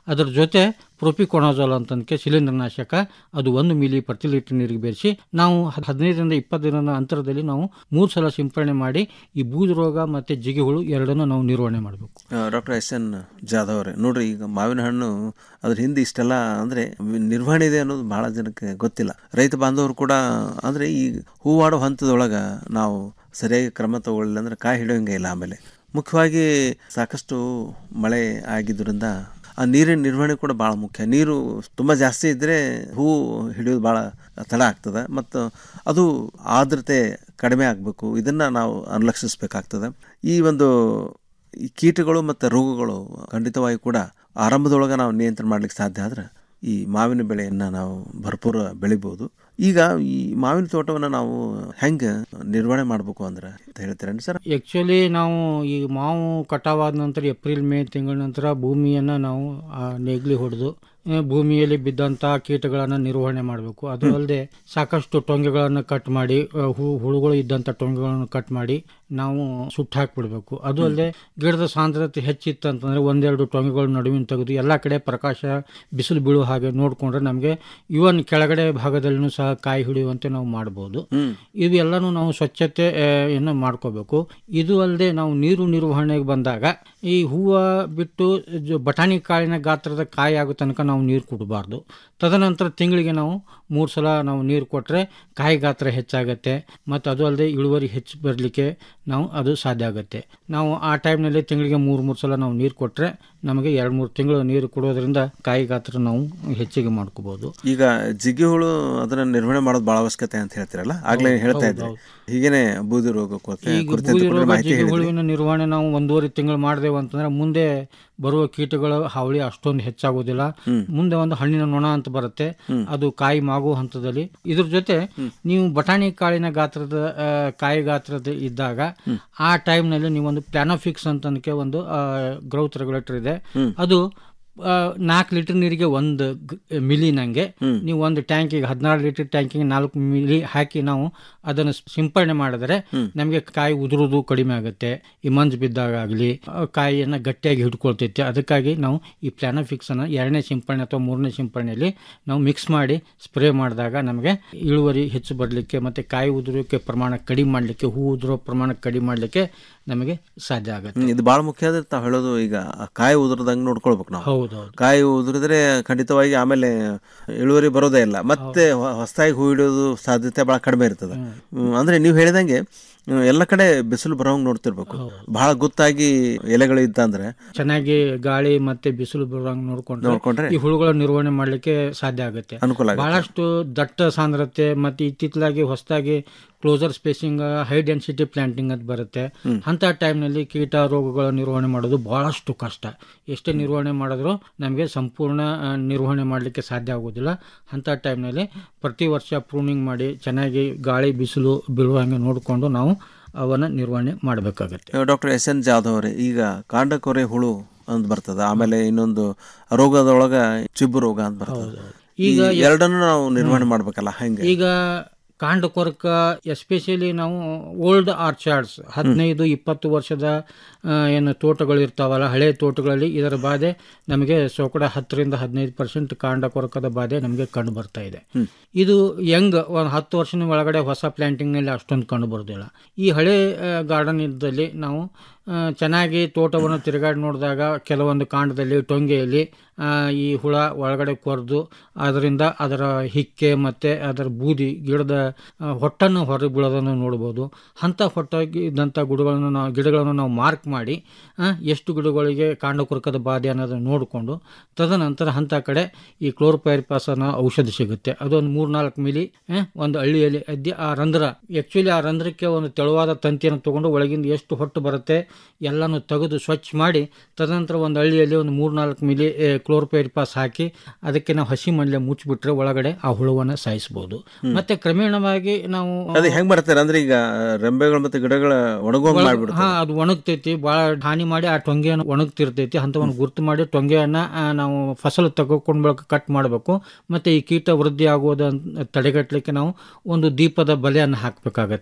Speaker 15: ಅದರ ಜೊತೆ ಪ್ರೊಪಿಕೊನಾಜೋಲ್ ಅಂತಂದಕ್ಕೆ ಶಿಲೀಂಧ್ರನಾಶಕ ಅದು ಒಂದು ಮಿಲಿ ಪ್ರತಿ ಲೀಟರ್ ನೀರಿಗೆ ಬೆರೆಸಿ ನಾವು ಹದ್- ಹದಿನೈದರಿಂದ ಇಪ್ಪತ್ತು ದಿನದ ಅಂತರದಲ್ಲಿ ನಾವು ಮೂರು ಸಲ ಸಿಂಪಡಣೆ ಮಾಡಿ ಈ ಬೂದು ರೋಗ ಮತ್ತು ಜಿಗಿ ಹುಳು ಎರಡನ್ನೂ ನಾವು ನಿರ್ವಹಣೆ ಮಾಡಬೇಕು
Speaker 14: ಡಾಕ್ಟರ್ ಎಸ್ ಎನ್ ಜಾಧವ್ ಅವರೇ ನೋಡ್ರಿ ಈಗ ಮಾವಿನ ಹಣ್ಣು ಅದ್ರ ಹಿಂದೆ ಇಷ್ಟೆಲ್ಲ ಅಂದ್ರೆ ನಿರ್ವಹಣೆ ಇದೆ ಅನ್ನೋದು ಬಹಳ ಜನಕ್ಕೆ ಗೊತ್ತಿಲ್ಲ ರೈತ ಬಾಂಧವರು ಕೂಡ ಅಂದ್ರೆ ಈ ಹೂವಾಡೋ ಹಂತದೊಳಗ ನಾವು ಸರಿಯಾಗಿ ಕ್ರಮ ತಗೊಳ್ಳಿಲ್ಲ ಅಂದ್ರೆ ಕಾಯಿ ಹಿಡಿಯೋಂಗೆ ಇಲ್ಲ ಆಮೇಲೆ ಮುಖ್ಯವಾಗಿ ಸಾಕಷ್ಟು ಮಳೆ ಆಗಿದ್ದರಿಂದ ಆ ನೀರಿನ ನಿರ್ವಹಣೆ ಕೂಡ ಭಾಳ ಮುಖ್ಯ ನೀರು ತುಂಬ ಜಾಸ್ತಿ ಇದ್ದರೆ ಹೂ ಹಿಡಿಯೋದು ಭಾಳ ತಡ ಆಗ್ತದೆ ಮತ್ತು ಅದು ಆರ್ದ್ರತೆ ಕಡಿಮೆ ಆಗಬೇಕು ಇದನ್ನು ನಾವು ಅನುಲಕ್ಷಿಸ್ಬೇಕಾಗ್ತದೆ ಈ ಒಂದು ಈ ಕೀಟಗಳು ಮತ್ತು ರೋಗಗಳು ಖಂಡಿತವಾಗಿ ಕೂಡ ಆರಂಭದೊಳಗೆ ನಾವು ನಿಯಂತ್ರಣ ಮಾಡ್ಲಿಕ್ಕೆ ಸಾಧ್ಯ ಆದ್ರೆ ಈ ಮಾವಿನ ಬೆಳೆಯನ್ನು ನಾವು ಭರ್ಪೂರ ಬೆಳಿಬೋದು ಈಗ ಈ ಮಾವಿನ ತೋಟವನ್ನು ನಾವು ಹೆಂಗೆ ನಿರ್ವಹಣೆ ಮಾಡಬೇಕು ಅಂದ್ರೆ ಅಂತ ಹೇಳ್ತೀರೇನು ಸರ್
Speaker 15: ಆ್ಯಕ್ಚುಲಿ ನಾವು ಈ ಮಾವು ಕಟಾವಾದ ನಂತರ ಏಪ್ರಿಲ್ ಮೇ ತಿಂಗಳ ನಂತರ ಭೂಮಿಯನ್ನು ನಾವು ಆ, ನೇಗ್ಲಿ ಹೊಡೆದು ಆ, ಭೂಮಿಯಲ್ಲಿ ಬಿದ್ದಂಥ ಕೀಟಗಳನ್ನು ನಿರ್ವಹಣೆ ಮಾಡಬೇಕು ಅದು ಅಲ್ಲದೆ ಸಾಕಷ್ಟು ಟೊಂಗೆಗಳನ್ನು ಕಟ್ ಮಾಡಿ ಆ, ಹೂ ಹುಳುಗಳು ಇದ್ದಂಥ ಟೊಂಗೆಗಳನ್ನು ಕಟ್ ಮಾಡಿ ನಾವು ಸುಟ್ಟು ಹಾಕಿಬಿಡ್ಬೇಕು ಅದು ಅಲ್ಲದೆ ಗಿಡದ ಸಾಂದ್ರತೆ ಹೆಚ್ಚಿತ್ತು ಅಂತಂದರೆ ಒಂದೆರಡು ಟೊಂಗೆಗಳ ನಡುವಿನ ತೆಗೆದು ಎಲ್ಲ ಕಡೆ ಪ್ರಕಾಶ ಬಿಸಿಲು ಬೀಳುವ ಹಾಗೆ ನೋಡಿಕೊಂಡ್ರೆ ನಮಗೆ ಇವನ್ ಕೆಳಗಡೆ ಭಾಗದಲ್ಲಿನೂ ಸಹ ಕಾಯಿ ಹಿಡಿಯುವಂತೆ ನಾವು ಮಾಡ್ಬೋದು ಇವೆಲ್ಲನೂ ನಾವು ಸ್ವಚ್ಛತೆ ಆ, ಯನ್ನು ಮಾಡ್ಕೋಬೇಕು ಇದು ಅಲ್ಲದೆ ನಾವು ನೀರು ನಿರ್ವಹಣೆಗೆ ಬಂದಾಗ ಈ ಹೂವು ಬಿಟ್ಟು ಜ- ಬಟಾಣಿ ಕಾಳಿನ ಗಾತ್ರದ ಕಾಯಿ ಆಗೋ ತನಕ ನಾವು ನೀರು ಕೊಡಬಾರ್ದು ತದನಂತರ ತಿಂಗಳಿಗೆ ನಾವು ಮೂರು ಸಲ ನಾವು ನೀರು ಕೊಟ್ಟರೆ ಕಾಯಿ ಗಾತ್ರ ಹೆಚ್ಚಾಗತ್ತೆ ಮತ್ತು ಅದು ಅಲ್ಲದೆ ಇಳುವರಿ ಹೆಚ್ಚು ಬರಲಿಕ್ಕೆ ನಾವು ಅದು ಸಾಧ್ಯ ಆಗುತ್ತೆ ನಾವು ಆ ಟೈಮ್ನಲ್ಲಿ ತಿಂಗಳಿಗೆ ಮೂರು ಮೂರು ಸಲ ನಾವು ನೀರು ಕೊಟ್ಟರೆ ನಮಗೆ ಎರಡು ಮೂರು ತಿಂಗಳು ನೀರು ಕೊಡೋದ್ರಿಂದ ಕಾಯಿ ಗಾತ್ರ ನಾವು ಹೆಚ್ಚಿಗೆ ಮಾಡ್ಕೋಬೋದು
Speaker 14: ಈಗ ಜಿಗಿ ಹುಳು ಅದನ್ನ ನಿರ್ವಹಣೆ ಮಾಡೋದು ಬಹಳ ಅವಶ್ಯಕತೆ ಅಂತ ಹೇಳ್ತೀರಲ್ಲ ಆಗ್ಲೇ
Speaker 15: ಹೌದು,
Speaker 14: ಹೇಳ್ತಾ
Speaker 15: ಹೌದು,
Speaker 14: ಇದ್ರಿ
Speaker 15: ಹೌದು.
Speaker 14: ಹೀಗೇನೆ ಬೂದಿ ರೋಗ ಕೊರತೆ
Speaker 15: ಈಗ
Speaker 14: ಕುರಿತಂತೆ
Speaker 15: ಬೂದಿ
Speaker 14: ಕೂಡ
Speaker 15: ರೋಗ
Speaker 14: ಮಾಹಿತಿ
Speaker 15: ಜಿಗಿ
Speaker 14: ಹೇಳಿದ್ರಿ
Speaker 15: ಹುಳುವಿನ ನಿರ್ವಹಣೆ ನಾವು ಒಂದೂವರೆ ತಿಂಗಳು ಮಾಡಿದೆವು ಅಂತಂದ್ರೆ ಮುಂದೆ ಬರುವ ಕೀಟಗಳ ಹಾವಳಿ ಅಷ್ಟೊಂದು ಹೆಚ್ಚಾಗೋದಿಲ್ಲ ಮುಂದೆ ಒಂದು ಹಣ್ಣಿನ ನೊಣ ಅಂತ ಬರುತ್ತೆ ಅದು ಕಾಯಿ ಮಾಗುವ ಹಂತದಲ್ಲಿ ಇದ್ರ ಜೊತೆ ನೀವು ಬಟಾಣಿ ಕಾಳಿನ ಗಾತ್ರದ ಆ, ಕಾಯಿ ಗಾತ್ರದ ಇದ್ದಾಗ ಆ ಟೈಮ್ನಲ್ಲಿ ನೀವು ಒಂದು ಪ್ಲಾನೋಫಿಕ್ಸ್ ಅಂತಂದಕ್ಕೆ ಒಂದು ಗ್ರೌತ್ ರೆಗ್ಯುಲೇಟರ್ ಇದೆ ಅದು ನಾಲ್ಕು ಲೀಟರ್ ನೀರಿಗೆ ಒಂದು ಮಿಲಿ ನಂಗೆ ನೀವು ಒಂದು ಟ್ಯಾಂಕಿಗೆ ಹದಿನಾರು ಲೀಟರ್ ಟ್ಯಾಂಕಿಗೆ ನಾಲ್ಕು ಮಿಲಿ ಹಾಕಿ ನಾವು ಅದನ್ನು ಸಿಂಪಡಣೆ ಮಾಡಿದ್ರೆ ನಮಗೆ ಕಾಯಿ ಉದುರುವುದು ಕಡಿಮೆ ಆಗುತ್ತೆ ಈ ಮಂಜು ಬಿದ್ದಾಗ ಆಗಲಿ ಕಾಯಿಯನ್ನು ಗಟ್ಟಿಯಾಗಿ ಹಿಡ್ಕೊಳ್ತೈತೆ ಅದಕ್ಕಾಗಿ ನಾವು ಈ ಪ್ಲಾನೋಫಿಕ್ಸ್ ಅನ್ನು ಎರಡನೇ ಸಿಂಪಡಣೆ ಅಥವಾ ಮೂರನೇ ಸಿಂಪಡಣೆಯಲ್ಲಿ ನಾವು ಮಿಕ್ಸ್ ಮಾಡಿ ಸ್ಪ್ರೇ ಮಾಡಿದಾಗ ನಮಗೆ ಇಳುವರಿ ಹೆಚ್ಚು ಬರಲಿಕ್ಕೆ ಮತ್ತು ಕಾಯಿ ಉದುರೋಕ್ಕೆ ಪ್ರಮಾಣ ಕಡಿಮೆ ಮಾಡಲಿಕ್ಕೆ ಹೂ ಉದುರೋ ಪ್ರಮಾಣ ಕಡಿಮೆ ಮಾಡಲಿಕ್ಕೆ ನಮಗೆ ಸಾಧ್ಯ ಆಗುತ್ತೆ
Speaker 14: ಹ್ಮ್, ಇದು ಬಹಳ ಮುಖ್ಯ ಆದ್ರೆ ತಾವು ಹೇಳೋದು ಈಗ ಆ ಕಾಯಿ ಉದುರದಂಗೆ ನೋಡ್ಕೊಳ್ಬೇಕು ನಾವು
Speaker 15: ಹೌದೌದು
Speaker 14: ಕಾಯಿ ಉದುರಿದ್ರೆ ಖಂಡಿತವಾಗಿ ಆಮೇಲೆ ಇಳುವರಿ ಬರೋದೇ ಇಲ್ಲ ಮತ್ತೆ ಹೊ- ಹೊಸದಾಗಿ ಹೂ ಹಿಡಿಯೋದು ಸಾಧ್ಯತೆ ಬಹಳ ಕಡಿಮೆ ಇರ್ತದೆ ಹ್ಮ್, ಅಂದ್ರೆ ನೀವು ಹೇಳಿದಂಗೆ ಹ್ಮ್, ಎಲ್ಲ ಕಡೆ ಬಿಸಿಲು ಬರೋಂಗ್ ನೋಡ್ತಿರ್ಬೇಕು ಬಹಳ ಗುತ್ತಾಗಿ ಎಲೆಗಳು ಇತ್ತಂದ್ರೆ
Speaker 15: ಚೆನ್ನಾಗಿ ಗಾಳಿ ಮತ್ತೆ ಬಿಸಿಲು ಬರುವಂಗೆ ನೋಡ್ಕೊಂಡ್ರೆ
Speaker 14: ನೋಡ್ಕೊಂಡ್ರೆ
Speaker 15: ಈ ಹುಳುಗಳ ನಿರ್ವಹಣೆ ಮಾಡಲಿಕ್ಕೆ ಸಾಧ್ಯ ಆಗುತ್ತೆ
Speaker 14: ಅನುಕೂಲ ಆಗುತ್ತೆ.
Speaker 15: ಬಹಳಷ್ಟು ದಟ್ಟ ಸಾಂದ್ರತೆ ಮತ್ತೆ ಇತ್ತಿತ್ತಲಾಗಿ ಹೊಸದಾಗಿ closer spacing high density planting ಅಂತ ಬರುತ್ತೆ ಅಂತ ಟೈಮ್ನಲ್ಲಿ ಕೀಟ ರೋಗಗಳ ನಿರ್ವಹಣೆ ಮಾಡೋದು ಬಹಳಷ್ಟು ಕಷ್ಟ ಎಷ್ಟೇ ನಿರ್ವಹಣೆ ಮಾಡಿದ್ರು ನಮಗೆ ಸಂಪೂರ್ಣ ಆ, ನಿರ್ವಹಣೆ ಮಾಡಲಿಕ್ಕೆ ಸಾಧ್ಯ ಆಗೋದಿಲ್ಲ ಅಂಥ ಟೈಮ್ನಲ್ಲಿ ಪ್ರತಿ ವರ್ಷ ಪ್ರೂನಿಂಗ್ ಮಾಡಿ ಚೆನ್ನಾಗಿ ಗಾಳಿ ಬಿಸಿಲು ಬೀಳುವಂಗೆ ನೋಡಿಕೊಂಡು ನಾವು ಅವನ್ನ ನಿರ್ವಹಣೆ ಮಾಡಬೇಕಾಗತ್ತೆ
Speaker 14: ಡಾಕ್ಟರ್ ಎಸ್ ಎನ್ ಜಾಧವ್ ಅವರೇ ಈಗ ಕಾಂಡಕೊರೆ ಹುಳು ಅಂತ ಬರ್ತದ ಆಮೇಲೆ ಇನ್ನೊಂದು ರೋಗದೊಳಗ ಚಿಬ್ಬು ರೋಗ ಅಂತ ಬರ್ತದೆ ಈಗ
Speaker 15: ಈಗ
Speaker 14: ಎರಡನ್ನು ನಾವು ನಿರ್ವಹಣೆ ಮಾಡ್ಬೇಕಲ್ಲ ಹೆಂಗೆ
Speaker 15: ಈಗ ಕಾಂಡ ಕೊರಕ ಎಸ್ಪೆಷಲಿ ನಾವು ಓಲ್ಡ್ ಆರ್ಚಾರ್ಡ್ಸ್ ಹದಿನೈದು ಇಪ್ಪತ್ತು ವರ್ಷದ ಆ, ಏನು ತೋಟಗಳು ಇರ್ತಾವಲ್ಲ ಹಳೆ ತೋಟಗಳಲ್ಲಿ ಇದರ ಬಾಧೆ ನಮಗೆ ಶೇಕಡ ಹತ್ತರಿಂದ ಹದಿನೈದು ಪರ್ಸೆಂಟ್ ಕಾಂಡ ಕೊರಕದ ಬಾಧೆ ನಮಗೆ ಕಂಡು ಬರ್ತಾ ಇದೆ ಇದು ಯಂಗ್ ಒಂದು ಹತ್ತು ವರ್ಷದ ಒಳಗಡೆ ಹೊಸ ಪ್ಲಾಂಟಿಂಗ್ನಲ್ಲಿ ಅಷ್ಟೊಂದು ಕಂಡು ಬರೋದಿಲ್ಲ ಈ ಹಳೆ ಗಾರ್ಡನ್ ಇದ್ದಲ್ಲಿ ನಾವು ಆ, ಚೆನ್ನಾಗಿ ತೋಟವನ್ನು ತಿರುಗಾಡಿ ನೋಡಿದಾಗ ಕೆಲವೊಂದು ಕಾಂಡದಲ್ಲಿ ಟೊಂಗೆಯಲ್ಲಿ ಆ, ಈ ಹುಳ ಒಳಗಡೆ ಕೊರೆದು ಅದರಿಂದ ಅದರ ಹಿಕ್ಕೆ ಮತ್ತು ಅದರ ಬೂದಿ ಗಿಡದ ಆ, ಹೊಟ್ಟನ್ನು ಹೊರಗೆ ಬೀಳೋದನ್ನು ನೋಡ್ಬೋದು ಅಂಥ ಹೊಟ್ಟಾಗಿ ಇದ್ದಂಥ ಗಿಡಗಳನ್ನು ನಾವು ಗಿಡಗಳನ್ನು ನಾವು ಮಾರ್ಕ್ ಮಾಡಿ ಆ, ಎಷ್ಟು ಗಿಡಗಳಿಗೆ ಕಾಂಡ ಕೊರಕದ ಬಾಧೆ ಅನ್ನೋದನ್ನು ನೋಡಿಕೊಂಡು ತದನಂತರ ಅಂಥ ಕಡೆ ಈ ಕ್ಲೋರೋಪೈರಿಪಾಸ್ ಅನ್ನೋ ಔಷಧ ಸಿಗುತ್ತೆ ಅದೊಂದು ಮೂರು ನಾಲ್ಕು ಮಿಲಿ ಆ, ಒಂದು ಹಳ್ಳಿಯಲ್ಲಿ ಅದ್ದಿ ಆ ರಂಧ್ರ ಆ್ಯಕ್ಚುಲಿ ಆ ರಂಧ್ರಕ್ಕೆ ಒಂದು ತೆಳುವಾದ ತಂತಿಯನ್ನು ತಗೊಂಡು ಒಳಗಿಂದ ಎಷ್ಟು ಹೊಟ್ಟು ಬರುತ್ತೆ ಎಲ್ಲನೂ ತೆಗೆದು ಸ್ವಚ್ಛ ಮಾಡಿ ತದನಂತರ ಒಂದು ಹಳ್ಳಿಯಲ್ಲಿ ಒಂದು ಮೂರು ನಾಲ್ಕು ಮಿಲಿ ಕ್ಲೋರೋಪೈರಿಪಾಸ್ ಹಾಕಿ ಅದಕ್ಕೆ ನಾವು ಹಸಿ ಮಣ್ಣೆ ಮುಚ್ಚಿಬಿಟ್ರೆ ಒಳಗಡೆ ಆ ಹುಳುವನ್ನು ಸಾಯಿಸ್ಬೋದು ಮತ್ತೆ ಕ್ರಮೇಣವಾಗಿ ನಾವು
Speaker 14: ಅದು ಹೆಂಗ್ ಬರ್ತಾರೆ ಅಂದ್ರೆ ಈಗ ರೆಂಬೆಗಳು ಮತ್ತೆ ಗಿಡಗಳ ಒಣಗೋಂಗ್
Speaker 15: ಒಳಗ್-
Speaker 14: ಮಾಡ್ಬಿಡ್ತಾರೆ
Speaker 15: ಹಾ ಅದು ಒಣಗ್ತೈತಿ ಭಾಳ ಹಾನಿ ಮಾಡಿ ಆ ಟೊಂಗೆಯನ್ನು ಒಣಗ್ತಿರ್ತೈತಿ ಅಂಥವನ್ನು ಗುರ್ತು ಮಾಡಿ ಟೊಂಗೆಯನ್ನ ಆ, ನಾವು ಫಸಲು ತಗೊಂಡ್ ಬಳಕ ಕಟ್ ಮಾಡಬೇಕು ಮತ್ತೆ ಈ ಕೀಟ ವೃದ್ಧಿ ಆಗುವುದನ್ನು ತಡೆಗಟ್ಟಲಿಕ್ಕೆ ನಾವು ಒಂದು ದೀಪದ ಬಲೆಯನ್ನು ಹಾಕಬೇಕಾಗತ್ತೆ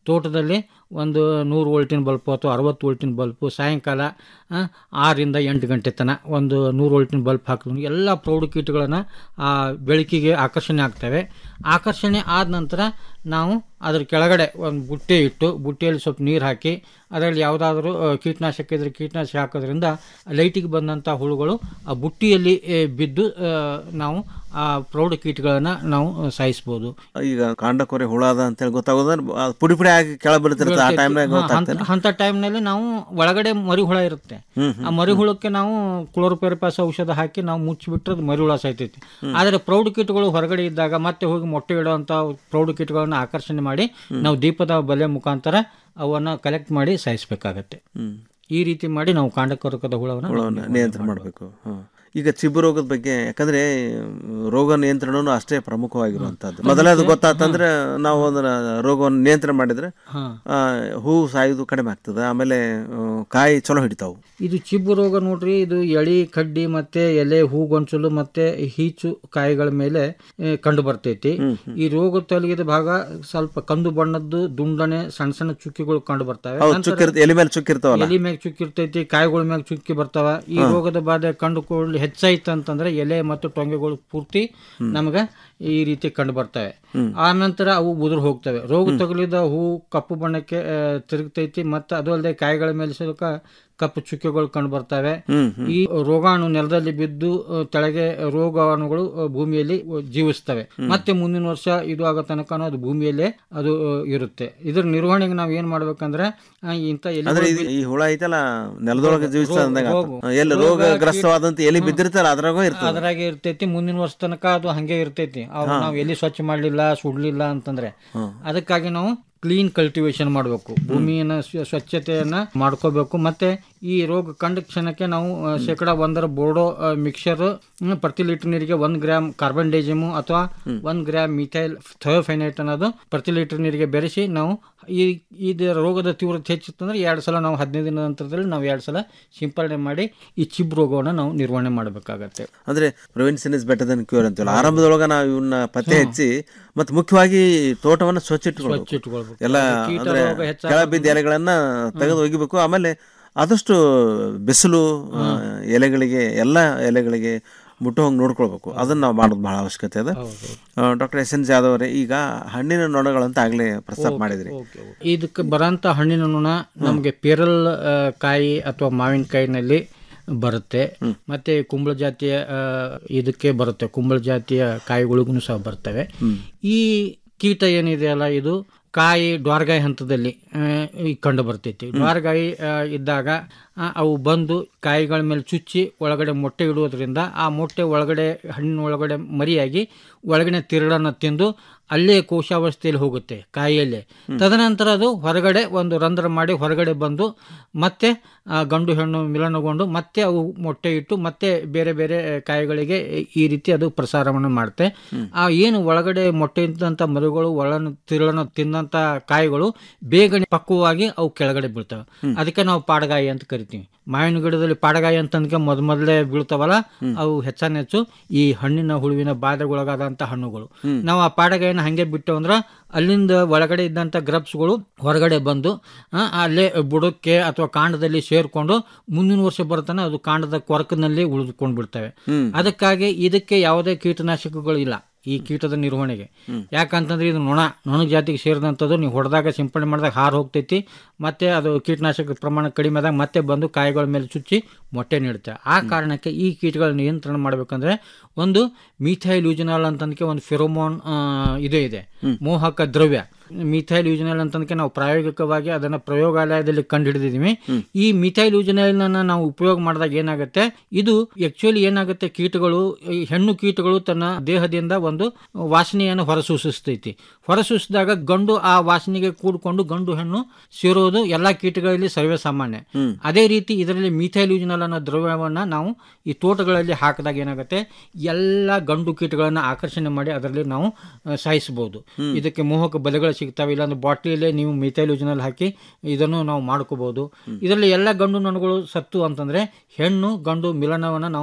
Speaker 15: ತೋಟದಲ್ಲಿ ಒಂದು ನೂರು ವೋಲ್ಟಿನ ಬಲ್ಪು ಅಥವಾ ಅರವತ್ತು ವೋಲ್ಟಿನ ಬಲ್ಪು ಸಾಯಂಕಾಲ ಆ, ಆರರಿಂದ ಎಂಟು ಗಂಟೆ ತನಕ ಒಂದು ನೂರು ವೋಲ್ಟಿನ ಬಲ್ಪ್ ಹಾಕಿದ್ರು ಎಲ್ಲ ಪ್ರೌಢಕೀಟಗಳನ್ನು ಆ ಬೆಳಕಿಗೆ ಆಕರ್ಷಣೆ ಆಗ್ತವೆ ಆಕರ್ಷಣೆ ಆದ ನಂತರ ನಾವು ಅದ್ರ ಕೆಳಗಡೆ ಒಂದು ಬುಟ್ಟೆ ಇಟ್ಟು ಬುಟ್ಟೆಯಲ್ಲಿ ಸ್ವಲ್ಪ ನೀರು ಹಾಕಿ ಅದರಲ್ಲಿ ಯಾವುದಾದ್ರೂ ಆ, ಕೀಟನಾಶಕ ಇದ್ರೆ ಕೀಟನಾಶಕ ಹಾಕೋದ್ರಿಂದ ಲೈಟಿಗೆ ಬಂದಂಥ ಹುಳುಗಳು ಆ ಬುಟ್ಟಿಯಲ್ಲಿ ಏ, ಬಿದ್ದು ಆ, ನಾವು ಆ ಪ್ರೌಢಕೀಟಗಳನ್ನು ನಾವು ಆ, ಸಾಯಿಸ್ಬೋದು
Speaker 14: ಈಗ ಕಾಂಡಕೊರೆ ಹುಳ ಅದ ಅಂತೇಳಿ ಗೊತ್ತಾಗೋದ್ರೆ ಅದು ಪುಡಿ ಪುಡಿ ಆಗಿ ಕೆಳ ಬೀಳ್ತಿರುತ್ತೆ ಆ ಟೈಮ್ನಾಗ
Speaker 15: ಹಾ,
Speaker 14: ಗೊತ್ತಾಗ್ತದೆ
Speaker 15: ಅಂತ- ಅಂತ ಟೈಮ್ನಲ್ಲಿ ನಾವು ಒಳಗಡೆ ಮರಿಹುಳ ಇರುತ್ತೆ
Speaker 14: ಹ್ಮ್,
Speaker 15: ಆ ಮರಿಹುಳಕ್ಕೆ ನಾವು ಕ್ಲೋರೋಪೆರಿಪಾಸ್ ಔಷಧ ಹಾಕಿ ನಾವು ಮುಚ್ಚಿಬಿಟ್ರೆ ಅದು ಮರಿಹುಳ ಸಾಯ್ತೈತಿ ಆದರೆ ಪ್ರೌಢಕೀಟಗಳು ಹೊರಗಡೆ ಇದ್ದಾಗ ಮತ್ತೆ ಹೋಗಿ ಮೊಟ್ಟೆ ಇಡುವಂಥ ಪ್ರೌಢಕೀಟಗಳನ್ನು ಆಕರ್ಷಣೆ ಮಾಡಿ ನಾವು ದೀಪದ ಬಲೆ ಮುಖಾಂತರ ಅವನ್ನ ಕಲೆಕ್ಟ್ ಮಾಡಿ ಸಾಯಿಸಬೇಕಾಗತ್ತೆ ಈ ರೀತಿ ಮಾಡಿ ನಾವು ಕಾಂಡಕೊರಕದ ಹುಳವನ್ನು
Speaker 14: ಹುಳವನ್ನು ನಿಯಂತ್ರಣ ಮಾಡಬೇಕು ಈಗ ಚಿಬ್ಬು ರೋಗದ ಬಗ್ಗೆ ಯಾಕಂದ್ರೆ ಮ್, ರೋಗ ನಿಯಂತ್ರಣನೂ ಅಷ್ಟೇ ಪ್ರಮುಖವಾಗಿರುವಂತದ್ದು ಮೊದಲೇ ಅದು ಗೊತ್ತಾತಂದ್ರೆ ನಾವು ಅದನ್ನ ರೋಗವನ್ನು ನಿಯಂತ್ರಣ ಮಾಡಿದ್ರೆ
Speaker 15: ಹಾ.
Speaker 14: ಆ, ಹೂ ಸಾಯೋದು ಕಡಿಮೆ ಆಗ್ತದೆ ಆಮೇಲೆ ಆ, ಕಾಯಿ ಚಲೋ ಹಿಡಿತಾವು
Speaker 15: ಇದು ಚಿಬ್ಬು ರೋಗ ನೋಡ್ರಿ ಇದು ಎಳಿ ಕಡ್ಡಿ ಮತ್ತೆ ಎಲೆ ಹೂಗೊಂಚಲು ಮತ್ತೆ ಹೀಚು ಕಾಯಿಗಳ ಮೇಲೆ ಏ, ಕಂಡು ಬರ್ತೈತಿ ಈ ರೋಗ ತೊಲಗಿದ ಭಾಗ ಸ್ವಲ್ಪ ಕಂದು ಬಣ್ಣದ್ದು ದುಂಡನೆ ಸಣ್ಣ ಸಣ್ಣ ಚುಕ್ಕಿಗಳು ಕಂಡು ಬರ್ತವೆ
Speaker 14: ಹೌದು
Speaker 15: ನಂತರ
Speaker 14: ಚುಕ್ಕಿರ್ತ ಎಲಿ ಮೇಲೆ ಚುಕ್ಕಿರ್ತಾವಲ್ಲ
Speaker 15: ಎಲಿ ಮ್ಯಾಗ ಚುಕ್ಕಿ ಇರ್ತೈತಿ ಕಾಯಿಗಳ ಮ್ಯಾಗ ಚುಕ್ಕಿ ಬರ್ತಾವ ಈ
Speaker 14: ಹಾ.
Speaker 15: ರೋಗದ ಬಾಧೆ ಕಂಡುಕೊಳ್ಳಿ ಹೆಚ್ಚಾಯ್ತು ಅಂತಂದ್ರೆ ಎಲೆ ಮತ್ತು ಟೊಂಗೆಗಳು ಪೂರ್ತಿ ನಮ್ಗೆ ಈ ರೀತಿ ಕಂಡು ಬರ್ತವೆ ಆ ನಂತರ ಅವು ಉದುರು ಹೋಗ್ತವೆ ರೋಗ ತಗುಲಿದ ಹೂ ಕಪ್ಪು ಬಣ್ಣಕ್ಕೆ ಆ, ತಿರುಗ್ತೈತಿ ಮತ್ತು ಅದು ಅಲ್ಲದೆ ಕಾಯಿಗಳ ಮೇಲೆ ಸ್ವಲ್ಪ ಕಪ್ಪು ಚುಕ್ಕೆಗಳು ಕಂಡು ಬರ್ತವೆ
Speaker 14: ಹ್ಮ್,
Speaker 15: ಈ ರೋಗಾಣು ನೆಲದಲ್ಲಿ ಬಿದ್ದು ಆ, ಕೆಳಗೆ ರೋಗಾಣುಗಳು ಆ, ಭೂಮಿಯಲ್ಲಿ ಆ, ಜೀವಿಸ್ತವೆ ಮತ್ತೆ ಮುಂದಿನ ವರ್ಷ ಇದು ಆಗೋ ತನಕ ಅದು ಭೂಮಿಯಲ್ಲೇ ಅದು ಆ, ಇರುತ್ತೆ ಇದ್ರ ನಿರ್ವಹಣೆಗೆ ನಾವು ಏನ್ ಮಾಡ್ಬೇಕಂದ್ರೆ ಆ, ಇಂಥ ಎಲೆಗಳು
Speaker 14: ಅಂದ್ರೆ ಇದು- ಈ ಹುಳ ಐತಲ್ಲ ನೆಲದೊಳಗೆ ಜೀವಿಸ್ತದೆ
Speaker 15: ರೋಗ-
Speaker 14: ಅಂದಾಗ
Speaker 15: ರೋಗ-
Speaker 14: ಎಲ್ಲಿ
Speaker 15: ರೋಗ,
Speaker 14: ರೋಗಗ್ರಸ್ತವಾದಂತ ಎಲಿ
Speaker 15: ಕೀಟ-
Speaker 14: ಬಿದ್ದಿರ್ತಲ್ಲ ಅದ್ರಾಗ ಇರ್ತದೆ
Speaker 15: ಅದ್ರಾಗೆ ಇರ್ತೈತಿ ಮುಂದಿನ ವರ್ಷ ತನಕ ಅದು ಹಂಗೆ ಇರ್ತೈತಿ ಅವ್ರು
Speaker 14: ಹಾ.
Speaker 15: ನಾವು ಎಲ್ಲಿ ಸ್ವಚ್ಛ ಮಾಡ್ಲಿಲ್ಲ ಸುಡ್ಲಿಲ್ಲ ಅಂತಂದ್ರೆ ಅದಕ್ಕಾಗಿ ನಾವು ಕ್ಲೀನ್ ಕಲ್ಟಿವೇಶನ್ ಮಾಡಬೇಕು ಭೂಮಿಯನ್ನ ಸ್ವ- ಸ್ವಚ್ಛತೆಯನ್ನ ಮಾಡ್ಕೋಬೇಕು ಮತ್ತೆ ಈ ರೋಗ ಕಂಡ ಕ್ಷಣಕ್ಕೆ ನಾವು ಆ, ಶೇಕಡ ಒಂದರ ಬೋರ್ಡೋ ಮಿಕ್ಸರ್ ಪ್ರತಿ ಲೀಟರ್ ನೀರಿಗೆ ಒಂದ್ ಗ್ರಾಮ್ ಕಾರ್ಬನ್ ಡೈಜಿಮು ಅಥವಾ ಒಂದ್ ಗ್ರಾಮ್ ಮಿಥೈಲ್ ಥಯೋಫೈನೈಟ್ ಅನ್ನೋದು ಪ್ರತಿ ಲೀಟರ್ ನೀರಿಗೆ ಬೆರೆಸಿ ನಾವು ಈ ಇದು ರೋಗದ ತೀವ್ರತೆ ಹೆಚ್ಚಿತ್ತಂದ್ರೆ ಎರಡು ಸಲ ನಾವು ಹದಿನೈದು ದಿನದ ನಂತರದಲ್ಲಿ ನಾವು ಎರಡು ಸಲ ಸಿಂಪರಣೆ ಮಾಡಿ ಈ ಚಿಬ್ ರೋಗವನ್ನು ನಾವು ನಿರ್ವಹಣೆ ಮಾಡಬೇಕಾಗತ್ತೆ
Speaker 14: ಅಂದ್ರೆ prevention is better than cure ಅಂತೀವಲ್ಲ ಆರಂಭದೊಳಗ ನಾವು ಇವನ್ನ ಪತ್ತೆ ಹಚ್ಚಿ ಮತ್ತೆ ಮುಖ್ಯವಾಗಿ ತೋಟವನ್ನ ಸ್ವಚ್ಛ ಇಟ್ಕೊಳ್ಬೇಕು
Speaker 15: ಇಟ್ಕೊಳ್ಬೇಕು.
Speaker 14: ಎಲ್ಲ
Speaker 15: ಕೀಟ
Speaker 14: ಅಂದ್ರೆ
Speaker 15: ರೋಗ ಹೆಚ್ಚಾಗ-
Speaker 14: ಕೆಳ ಬಿದ್ದ ಎಲೆಗಳನ್ನ ತೆಗೆದು ಒಗಿಬೇಕು ಆಮೇಲೆ ಆದಷ್ಟು ಬಿಸಿಲು ಆ, ಎಲೆಗಳಿಗೆ ಎಲ್ಲ ಎಲೆಗಳಿಗೆ ಮುಟ್ಟೋ ಹಂಗೆ ನೋಡ್ಕೊಳ್ಬೇಕು ಅದನ್ನ ನಾವು ಮಾಡೋದು ಬಹಳ ಅವಶ್ಯಕತೆ ಅದ ಡಾಕ್ಟರ್ ಎಸ್ ಎನ್ ಜಾದವ್ ಅವರೇ ಈಗ ಹಣ್ಣಿನ ನೊಣಗಳಂತ ಆಗ್ಲೇ ಪ್ರಸ್ತಾಪ ಮಾಡಿದ್ರಿ
Speaker 15: ಇದಕ್ಕೆ ಬರೋಂಥ ಹಣ್ಣಿನ ನುಣ ನಮಗೆ ಪೇರಲ್ ಆ, ಕಾಯಿ ಅಥವಾ ಮಾವಿನಕಾಯಿನಲ್ಲಿ ಬರುತ್ತೆ ಮತ್ತೆ ಕುಂಬಳ ಜಾತಿಯ ಆ, ಇದಕ್ಕೆ ಬರುತ್ತೆ ಕುಂಬಳ ಜಾತಿಯ ಕಾಯಿಗಳಿಗೂ ಸಹ ಬರ್ತವೆ ಈ ಕೀಟ ಏನಿದೆಯಲ್ಲ ಇದು ಕಾಯಿ ಡ್ವಾರ್ಗಾಯಿ ಹಂತದಲ್ಲಿ ಆ, ಈ ಕಂಡು ಬರ್ತೈತಿ ಡ್ವಾರ್ಗಾಯಿ ಆ, ಇದ್ದಾಗ ಆ, ಅವು ಬಂದು ಕಾಯಿಗಳ ಮೇಲೆ ಚುಚ್ಚಿ ಒಳಗಡೆ ಮೊಟ್ಟೆ ಇಡುವುದರಿಂದ ಆ ಮೊಟ್ಟೆ ಒಳಗಡೆ ಹಣ್ಣಿನ ಒಳಗಡೆ ಮರಿಯಾಗಿ ಒಳಗಿನ ತಿರುಳನ್ನು ತಿಂದು ಅಲ್ಲೇ ಕೋಶಾವಸ್ಥೆಯಲ್ಲಿ ಹೋಗುತ್ತೆ ಕಾಯಿಯಲ್ಲೇ ತದನಂತರ ಅದು ಹೊರಗಡೆ ಒಂದು ರಂಧ್ರ ಮಾಡಿ ಹೊರಗಡೆ ಬಂದು ಮತ್ತೆ ಆ, ಗಂಡು ಹೆಣ್ಣು ಮಿಲನಗೊಂಡು ಮತ್ತೆ ಅವು ಮೊಟ್ಟೆ ಇಟ್ಟು ಮತ್ತೆ ಬೇರೆ ಬೇರೆ ಕಾಯಿಗಳಿಗೆ ಈ ರೀತಿ ಅದು ಪ್ರಸಾರವನ್ನು ಮಾಡುತ್ತೆ ಆ ಏನು ಒಳಗಡೆ ಮೊಟ್ಟೆ ಇದ್ದಂಥ ಮರಿಗಳು ಒಳನ ತಿರುಳನ್ನು ತಿಂದಂಥ ಕಾಯಿಗಳು ಬೇಗನೆ ಪಕ್ವವಾಗಿ ಅವು ಕೆಳಗಡೆ ಬೀಳ್ತವೆ ಅದಕ್ಕೆ ನಾವು ಪಾಡಗಾಯಿ ಅಂತ ಕರಿತೀವಿ ಮಾವಿನ ಗಿಡದಲ್ಲಿ ಪಾಡಗಾಯಿ ಅಂತಂದ್ರೆ ಮೊದ್ ಮೊದಲೇ ಬೀಳ್ತಾವಲ್ಲ ಅವು ಹೆಚ್ಚಾನ ಹೆಚ್ಚು ಈ ಹಣ್ಣಿನ ಹುಳುವಿನ ಬಾಧೆಗೊಳಗಾದಂಥ ಹಣ್ಣುಗಳು ನಾವು ಆ ಪಾಡಗಾಯಿನ ಹಂಗೆ ಬಿಟ್ಟು ಅಂದ್ರೆ ಅಲ್ಲಿಂದ ಒಳಗಡೆ ಇದ್ದಂಥ ಗ್ರಬ್ಸ್ಗಳು ಹೊರಗಡೆ ಬಂದು ಆ, ಅಲ್ಲೇ ಬುಡಕ್ಕೆ ಅಥವಾ ಕಾಂಡದಲ್ಲಿ ಸೇರ್ಕೊಂಡು ಮುಂದಿನ ವರ್ಷ ಬರ್ತಾನೆ ಅದು ಕಾಂಡದ ಕೊರಕಿನಲ್ಲಿ ಉಳಿದುಕೊಂಡು ಬಿಡ್ತವೆ ಅದಕ್ಕಾಗಿ ಇದಕ್ಕೆ ಯಾವುದೇ ಕೀಟನಾಶಕಗಳು ಇಲ್ಲ ಈ ಕೀಟದ ನಿರ್ವಹಣೆಗೆ ಯಾಕಂತಂದ್ರೆ ಇದು ನೊಣ ನೊಣ ಜಾತಿಗೆ ಸೇರಿದಂಥದ್ದು ನೀವು ಹೊಡೆದಾಗ ಸಿಂಪಡಣೆ ಮಾಡಿದಾಗ ಹಾರು ಹೋಗ್ತೈತಿ ಮತ್ತೆ ಅದು ಕೀಟನಾಶಕ ಪ್ರಮಾಣ ಕಡಿಮೆ ಆದಾಗ ಮತ್ತೆ ಬಂದು ಕಾಯಿಗಳ ಮೇಲೆ ಚುಚ್ಚಿ ಮೊಟ್ಟೆ ನೀಡುತ್ತೆ ಆ ಕಾರಣಕ್ಕೆ ಈ ಕೀಟಗಳ ನಿಯಂತ್ರಣ ಮಾಡಬೇಕಂದ್ರೆ ಒಂದು ಮೀಥೈಲ್ ಯೂಜನಾಲ್ ಅಂತಂದಕ್ಕೆ ಒಂದು ಫಿರೋಮೋನ್ ಇದು ಇದೆ ಮೋಹಕ ದ್ರವ್ಯ ಮಿಥೈಲ್ ಯೂಜನಲ್ ಅಂತಂದಕ್ಕೆ ನಾವು ಪ್ರಾಯೋಗಿಕವಾಗಿ ಅದನ್ನ ಪ್ರಯೋಗಾಲಯದಲ್ಲಿ ಕಂಡು ಹಿಡಿದಿದ್ದೀವಿ ಈ ಮಿಥೈಲ್ ಯೂಜನಲ್ ನಾವು ಉಪಯೋಗ ಮಾಡಿದಾಗ ಏನಾಗುತ್ತೆ ಇದು ಆಕ್ಚುಲಿ ಏನಾಗುತ್ತೆ ಕೀಟಗಳು ಈ ಹೆಣ್ಣು ಕೀಟಗಳು ತನ್ನ ದೇಹದಿಂದ ಒಂದು ವಾಸನೆಯನ್ನು ಹೊರಸೂಸಿಸ್ತೈತಿ ಹೊರಸೂಸಿದಾಗ ಗಂಡು ಆ ವಾಸನೆಗೆ ಕೂಡಿಕೊಂಡು ಗಂಡು ಹೆಣ್ಣು ಸೇರೋದು ಎಲ್ಲಾ ಕೀಟಗಳಲ್ಲಿ ಸರ್ವೇ ಸಾಮಾನ್ಯ ಅದೇ ರೀತಿ ಇದರಲ್ಲಿ ಮಿಥೈಲ್ ಯೂಜನಲ್ ಅನ್ನೋ ದ್ರವ್ಯವನ್ನ ನಾವು ಈ ತೋಟಗಳಲ್ಲಿ ಹಾಕಿದಾಗ ಏನಾಗುತ್ತೆ ಎಲ್ಲ ಗಂಡು ಕೀಟಗಳನ್ನ ಆಕರ್ಷಣೆ ಮಾಡಿ ಅದರಲ್ಲಿ ನಾವು ಆ, ಸಾಯಿಸಬಹುದು ಇದಕ್ಕೆ ಮೋಹಕ ಬಲೆಗಳು ಸಿಗ್ತಾವೆ ಇಲ್ಲಾಂದ್ರೆ ಬಾಟ್ಲಿಯಲ್ಲೇ ನೀವು ಮಿಥೈಲ್ ಯೂಜನಲ್ ಹಾಕಿ ಇದನ್ನು ನಾವು ಮಾಡ್ಕೋಬಹುದು ಇದರಲ್ಲಿ ಎಲ್ಲ ಗಂಡು ನೊಣಗಳು ಸತ್ತು ಅಂತಂದ್ರೆ ಹೆಣ್ಣು ಗಂಡು ಮಿಲನವನ್ನು ನಾವು